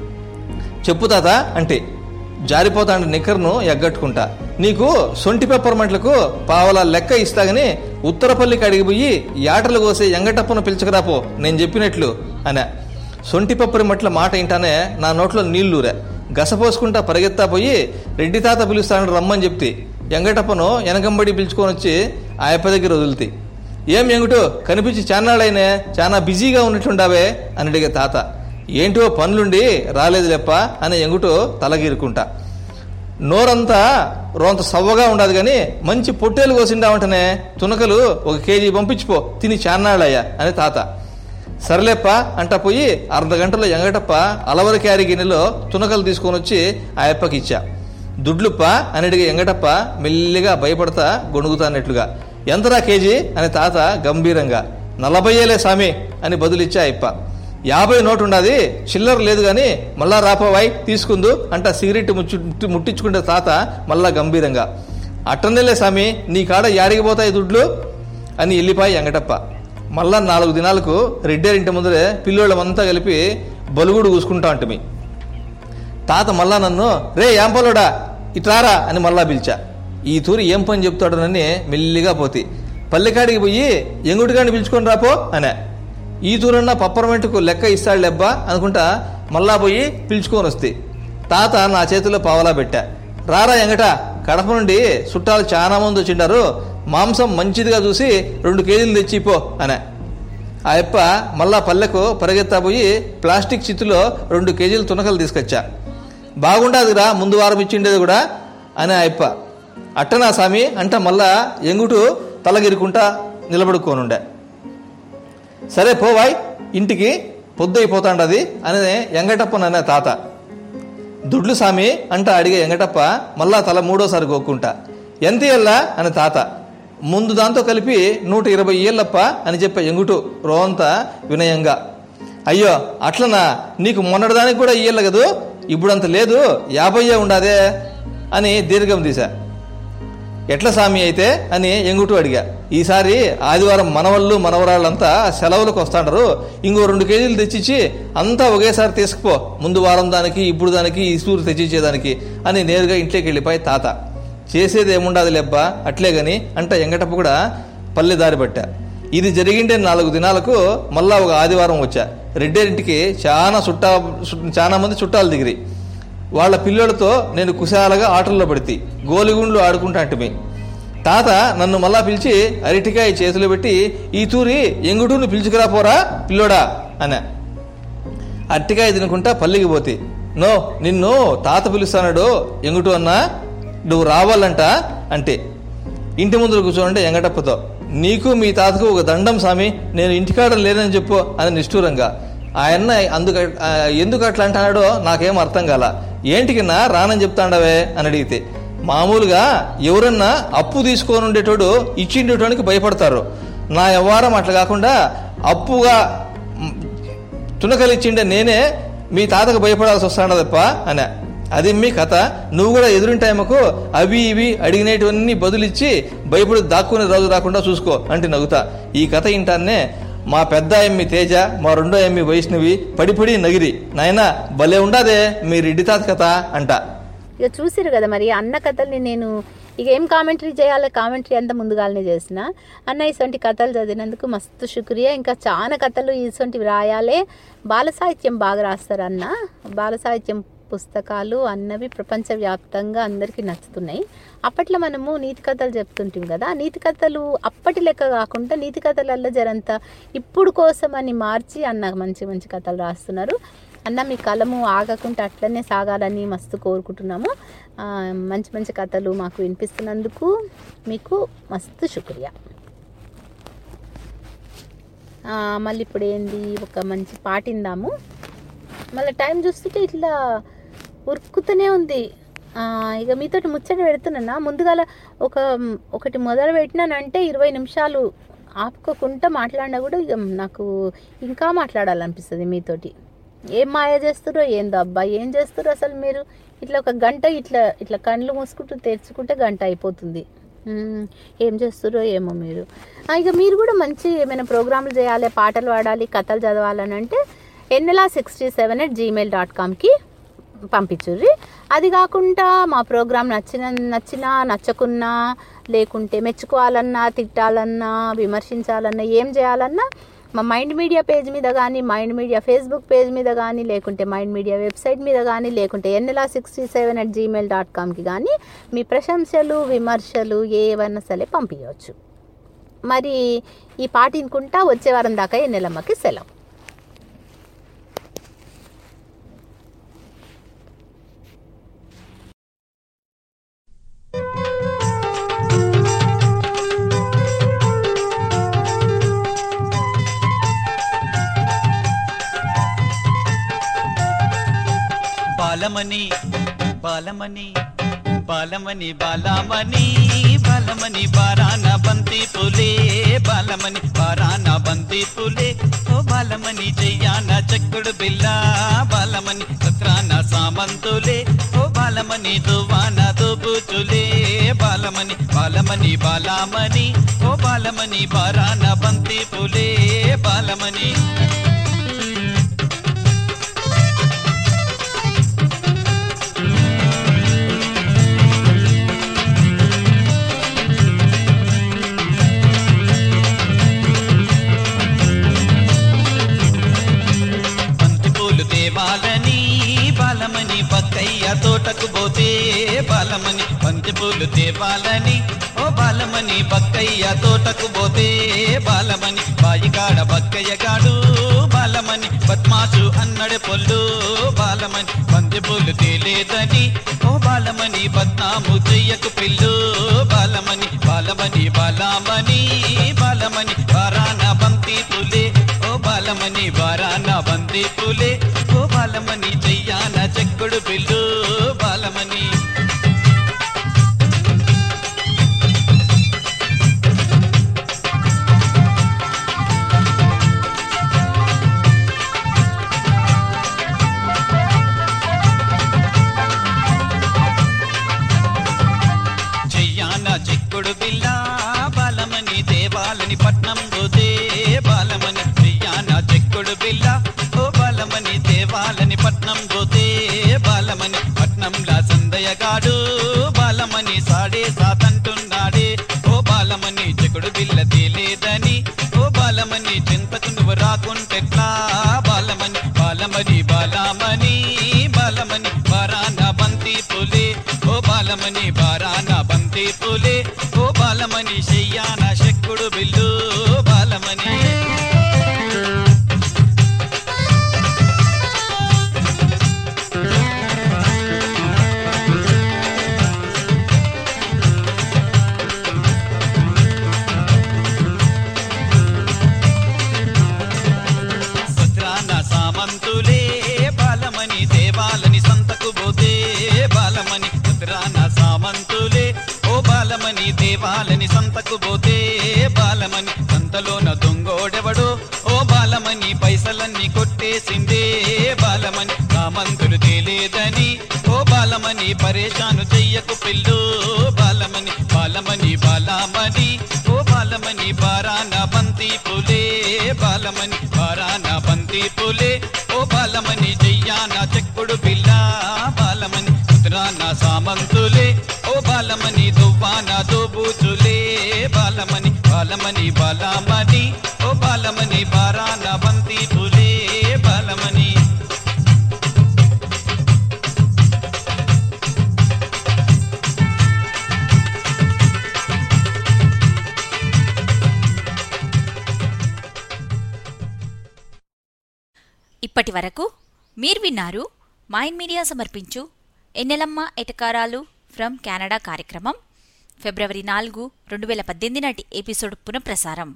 చెప్పు తాత అంటే జారిపోతాండ నిక్కర్ను ఎగ్గట్టుకుంటా నీకు సొంటి పెప్పర్మెంట్లకు పావలా లెక్క ఇస్తాగని ఉత్తరపల్లికి అడిగిపోయి యాటలు కోసే ఎంగటప్పను పిలుచుకురాపో నేను చెప్పినట్లు అనే సొంటి పెప్పరిమట్ల మాట ఇంటానే నా నోట్లో నీళ్లూరా గసపోసుకుంటా పరిగెత్తా పోయి రెడ్డి తాత పిలుస్తానని రమ్మని చెప్తే ఎంగటప్పను వెనకంబడి పిలుచుకొని వచ్చి ఆ అప్ప దగ్గర వదులుతి ఏం ఎంగుటో కనిపించి చాన్నాళ్ళైనే చాలా బిజీగా ఉన్నట్లుండావే అని అడిగే తాత ఏంటో పనులుండి రాలేదు లెప్ప అని ఎంగుటో తలగీరుకుంటా నోరంతా రోంత సవ్వగా ఉండదు కానీ మంచి పొట్టేలు కోసిండావంటనే తునకలు ఒక కేజీ పంపించిపో తిని చాన్నాళ్ళయ్యా అని తాత సర్లేప్ప అంట పోయి అర్ధ గంటలో ఎంగటప్ప అలవరి క్యారీ గిన్నెలో తునకలు తీసుకొని వచ్చి ఆ అప్పకి ఇచ్చా దుడ్లుప్ప అని అడిగే ఎంగటప్ప మెల్లిగా భయపడతా గొణుగుతానట్లుగా ఎంతరా కేజీ అని తాత గంభీరంగా నలభైయేలే సామి అని బదులిచ్చా అయ్యప్ప యాభై నోటు ఉండాది చిల్లర లేదు గాని మళ్ళా రాపోవాయ్ తీసుకుందు అంట సిగరెట్ ముచ్చు ముట్టించుకుంటే తాత మళ్ళా గంభీరంగా అట్టనేలే సామి నీ కాడ యాడికి పోతాయి దుడ్లు అని వెళ్ళిపాయి ఎంగటప్ప మళ్ళా నాలుగు దినాలకు రెడ్డేరింటి ముందరే పిల్లోళ్ళమంతా కలిపి బలుగుడు కూసుకుంటా అంటమి తాత మళ్ళా నన్ను రే యాంపలోడా ఇట్రారా అని మళ్ళా పిలిచా ఈ తూరి ఏం పని చెప్తాడనని మెల్లిగా పోతి పల్లెకాడికి పోయి ఎంగుడిగాని పిలుచుకొని రాపో అనే ఈ తూరన్నా పప్పరమెంటుకు లెక్క ఇస్తాడు లెబ్బా అనుకుంటా మళ్ళా పోయి పిలుచుకొని వస్తే తాత నా చేతిలో పావలా పెట్టా రారా ఎంగట కడప నుండి చుట్టాలు చాలా మంది వచ్చిండారు మాంసం మంచిదిగా చూసి రెండు కేజీలు తెచ్చిపో అనే ఆ యప్ప మళ్ళా పల్లెకు పరిగెత్తా పోయి ప్లాస్టిక్ చిత్తులో రెండు కేజీలు తునకలు తీసుకొచ్చా బాగుండాదిరా ముందు వారం ఇచ్చిండేది కూడా అని ఆ యప్ప అట్టనా సామి అంట మళ్ళా ఎంగుటు తలగిరుకుంటా నిలబడుకోనుండే సరే పోవాయ్ ఇంటికి పొద్దైపోతాండది అని ఎంగటప్పననే తాత దుడ్లు సామి అంట అడిగే ఎంగటప్ప మళ్ళా తల మూడోసారి గోక్కుంటా ఎంత ఎల్లా అని తాత ముందు దాంతో కలిపి నూట ఇరవై ఏళ్ళప్ప అని చెప్పే ఎంగుటు రోంత వినయంగా అయ్యో అట్లనా నీకు మొన్నటిదానికి కూడా ఇయ్యల కదూ ఇప్పుడంత లేదు యాభయ్యే ఉండాదే అని దీర్ఘం తీశా ఎట్ల సామి అయితే అని ఎంగుటు అడిగా ఈసారి ఆదివారం మనవళ్ళు మనవరాళ్ళంతా సెలవులకు వస్తాంటారు ఇంకో రెండు కేజీలు తెచ్చిచ్చి అంతా ఒకేసారి తీసుకుపో ముందు వారం దానికి ఇప్పుడు దానికి ఈ సూరు తెచ్చిచ్చేదానికి అని నేరుగా ఇంట్లోకి వెళ్ళిపోయి తాత చేసేది ఏముండదు లెబ్బా అట్లే గాని అంట ఎంగటప్ప కూడా పల్లె దారి పట్టా ఇది జరిగిండే నాలుగు దినాలకు మళ్ళా ఒక ఆదివారం వచ్చా రెడ్డేరింటికి చాలా చుట్టా చాలా మంది చుట్టాలు దిగిరి వాళ్ళ పిల్లలతో నేను కుశాలగా ఆటల్లో పడితే గోలిగుండ్లు ఆడుకుంటా అంటిమి తాత నన్ను మళ్ళా పిలిచి అరటికాయ చేతిలో పెట్టి ఈ తూరి ఎంగుటూని పిలుచుకురా పోరా పిల్లోడా అనే అరటికాయ తినుకుంటా పల్లికి పోతే నో నిన్ను తాత పిలుస్తానాడు ఎంగుటు అన్నా నువ్వు రావాలంట అంటే ఇంటి ముందు కూర్చోండి ఎంగటప్పతో నీకు మీ తాతకు ఒక దండం సామి నేను ఇంటికాడ లేనని చెప్పు అని నిష్ఠూరంగా ఆయన అందుకు ఆ, ఎందుకు అట్లా అంటున్నాడో నాకేం అర్థం కాల ఏంటికిన్నా రానని చెప్తాండవే అని అడిగితే మామూలుగా ఎవరన్నా అప్పు తీసుకొని ఉండేటోడు ఇచ్చిండేటోనికి భయపడతారు నా వ్యవహారం అట్లా కాకుండా అప్పుగా మ్, తునకలిచ్చిండే నేనే మీ తాతకు భయపడాల్సి వస్తాడా తప్ప అనే అది మీ కథ నువ్వు కూడా ఎదురింటి టైంకు అవి ఇవి అడిగినటువన్నీ బదులిచ్చి భయపడి దాక్కునే రోజు రాకుండా చూసుకో అంటే నవ్వుతా ఈ కథ ఇంటాన్నే మా పెద్ద ఎమ్మి తేజ మా రెండో ఎమ్మి వైష్ణవి పడిపడి నగిరి నాయనా భలే ఉండాదే మీ రెడ్డి తాత కథ అంట ఇక చూసిరు కదా మరి అన్న కథల్ని నేను ఇక ఏం కామెంటరీ చేయాలో కామెంటరీ అంతా ముందుగానే చేసిన అన్న ఇటువంటి కథలు చదివినందుకు మస్తు శుక్రియా ఇంకా చాలా కథలు ఇటువంటివి రాయాలే బాల సాహిత్యం బాగా రాస్తారు అన్న బాల సాహిత్యం పుస్తకాలు అన్నవి ప్రపంచవ్యాప్తంగా అందరికీ నచ్చుతున్నాయి అప్పట్లో మనము నీతి కథలు చెప్తుంటాం కదా ఆ నీతి కథలు అప్పటి లెక్క కాకుండా నీతి కథలల్లో జరంత ఇప్పుడు కోసం అని మార్చి అన్న మంచి మంచి కథలు రాస్తున్నారు అన్న మీ కలము ఆగకుండా అట్లనే సాగాలని మస్తు కోరుకుంటున్నాము ఆ, మంచి మంచి కథలు మాకు వినిపిస్తున్నందుకు మీకు మస్తు శుక్రియా ఆ, మళ్ళీ ఇప్పుడు ఏంది ఒక మంచి పాట ఇందాము మళ్ళీ టైం చూస్తుంటే ఇట్లా ఉరుకుతూనే ఉంది ఆ, ఇక మీతోటి ముచ్చట పెడుతున్నా ముందుగాల ఒక ఒకటి మొదలు పెట్టినానంటే ఇరవై నిమిషాలు ఆపుకోకుండా మాట్లాడినా కూడా ఇక నాకు ఇంకా మాట్లాడాలనిపిస్తుంది మీతోటి ఏం మాయ చేస్తారో ఏందో అబ్బా ఏం చేస్తారో అసలు మీరు ఇట్లా ఒక గంట ఇట్లా ఇట్లా కళ్ళు మూసుకుంటూ తెరుచుకుంటే గంట అయిపోతుంది మ్మ్. ఏం చేస్తారో ఏమో మీరు ఆ, ఇక మీరు కూడా మంచి ఏమైనా ప్రోగ్రాంలు చేయాలి పాటలు పాడాలి కథలు చదవాలని అంటే Ennela sixty seven at gmail dot కామ్కి పంపించుర్రి అది కాకుండా మా ప్రోగ్రాం నచ్చిన నచ్చినా నచ్చకున్నా లేకుంటే మెచ్చుకోవాలన్నా తిట్టాలన్నా విమర్శించాలన్నా ఏం చేయాలన్నా మా మైండ్ మీడియా పేజ్ మీద కానీ మైండ్ మీడియా ఫేస్బుక్ పేజ్ మీద కానీ లేకుంటే మైండ్ మీడియా వెబ్సైట్ మీద కానీ లేకుంటే Ennela sixty seven at gmail dot కామ్కి కానీ మీ ప్రశంసలు విమర్శలు ఏవైనా సరే పంపించవచ్చు మరి ఈ పాట ఇనుకుంటా వచ్చే వారం దాకా ఎన్నెలమ్మకి సెలవు బాలమణి బాలమణి బాలమణి బాలమణి బాలమణి బారాన బంతి పులే బాలమణి బారాన బంతి పులే ఓ బాలమణి చెయ్యాన చెక్కుడు బిల్ల బాలమణి సత్రాన సామంతులే ఓ బాలమణి దువాన దుబుచులే బాలమణి బాలమణి బాలమణి ఓ బాలమణి బారాన బంతి పులే బాలమణి బంతి పూలు తేవాలని బాలమని బక్కయ్య తోటకు పోతే బాలమని బంతి పూలు తేవాలని ఓ బాలమని బక్కయ్య తోటకు పోతే బాలమని బాయికాడ బక్కయ్య గాడు బాలమని పద్మాసు అన్నడే పొల్లు బాలమని బంతి పూలు తేలేదని ఓ బాలమని బద్నాము చెయ్యకు పిల్లు బాలమని బాలమని బాలమని బాలమని బారాన బంతి పులే ఓ బాలమని బారాన బంతి పులే ఓ బాలమని చెయ్యాన చెక్కుడు పిల్లు బాలమని చెయ్యాన చిక్కుడు బిల్ల బాలమని దేవాలని పట్నం గోదే బాలమని చెయ్యాన చిక్కుడు బిల్ల ఓ బాలమని దేవాలని పట్నం గోదే బాలమని పట్నంలా సందయగాడు బాలమని సాడే సాతంటున్నాడే ఓ బాలమని చెక్కుడు బిల్ల తేలేదని ఓ బాలమని చింతకు నువ్వు రాకుంటెట్లా బాలమని బాలమని బాలమని బాలమని బారాన బంతి పులే ఓ బాలమని బారాన బంతి పులే ఓ బాలమని చెయ్యాన శక్కుడు బిల్లు బాలమని సత్రాన సా తేవాలని సంతకు పోతే బాలమని సంతలోన దొంగోడెవడో ఓ బాలమని పైసలన్నీ కొట్టేసిందే బాలమని కామంతులు తేలేదని ఓ బాలమని పరేషాను చెయ్యకు పిల్లు బాలమని బాలమని బాలమని ఓ బాలమని బారాన బంతి పులే బాలమని బారాన బంతి పులే ఓ బాలమని చెయ్యాన చెక్కుడు పిల్ల బాలమని ఉత్తరాన సామంతులే ఓ బాలమని దువ్వాన దోబూచులే బాలమని బాలమని బాలమని ఓ బాలమని బారాన బంతి పులే బాలమని ఇప్పటి వరకు మీరు విన్నారు మైండ్ మీడియా సమర్పించు ఎన్నెలమ్మ ఎటకారాలు ఫ్రమ్ కెనడా కార్యక్రమం ఫిబ్రవరి నాలుగు రెండు వేల పద్దెనిమిది నాటి ఎపిసోడ్ పునఃప్రసారం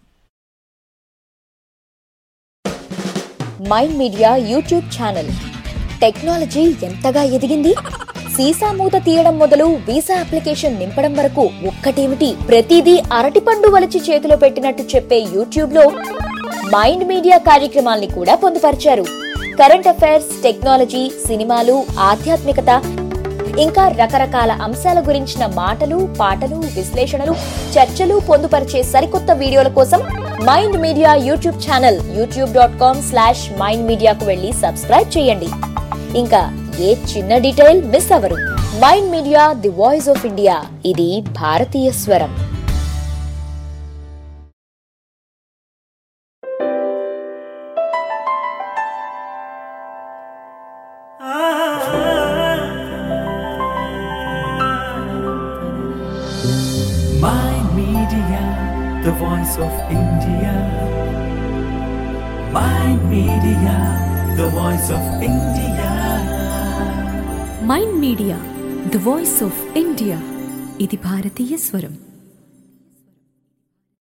Mind Media YouTube channel technology ఎంతగా ఎదిగింది సీసా మూత తీయడం మొదలు వీసా అప్లికేషన్ నింపడం వరకు ఒక్కటేమిటి ప్రతిదీ అరటిపండు వలిచి చేతిలో పెట్టినట్టు చెప్పే యూట్యూబ్ లో మైండ్ మీడియా కార్యక్రమాల్ని కూడా పొందుపరిచారు కరెంట్ అఫైర్స్ టెక్నాలజీ సినిమాలు ఆధ్యాత్మికత ఇంకా రకరకాల అంశాల గురించిన మాటలు పాటలు విశ్లేషణలు చర్చలు పొందుపరిచే సరికొత్త వీడియోల కోసం Mind Media YouTube channel YouTube dot com slash Mind మీడియాకు వెళ్ళి సబ్స్క్రైబ్ చేయండి ఇంకా ఏ చిన్న డీటెయిల్ మిస్ అవ్వరు Mind Media the voice of India ఇది భారతీయ స్వరం Mind Media, the voice of India. Mind Media, the voice of India. Mind Media the voice of India ఇది భారతీయ స్వరం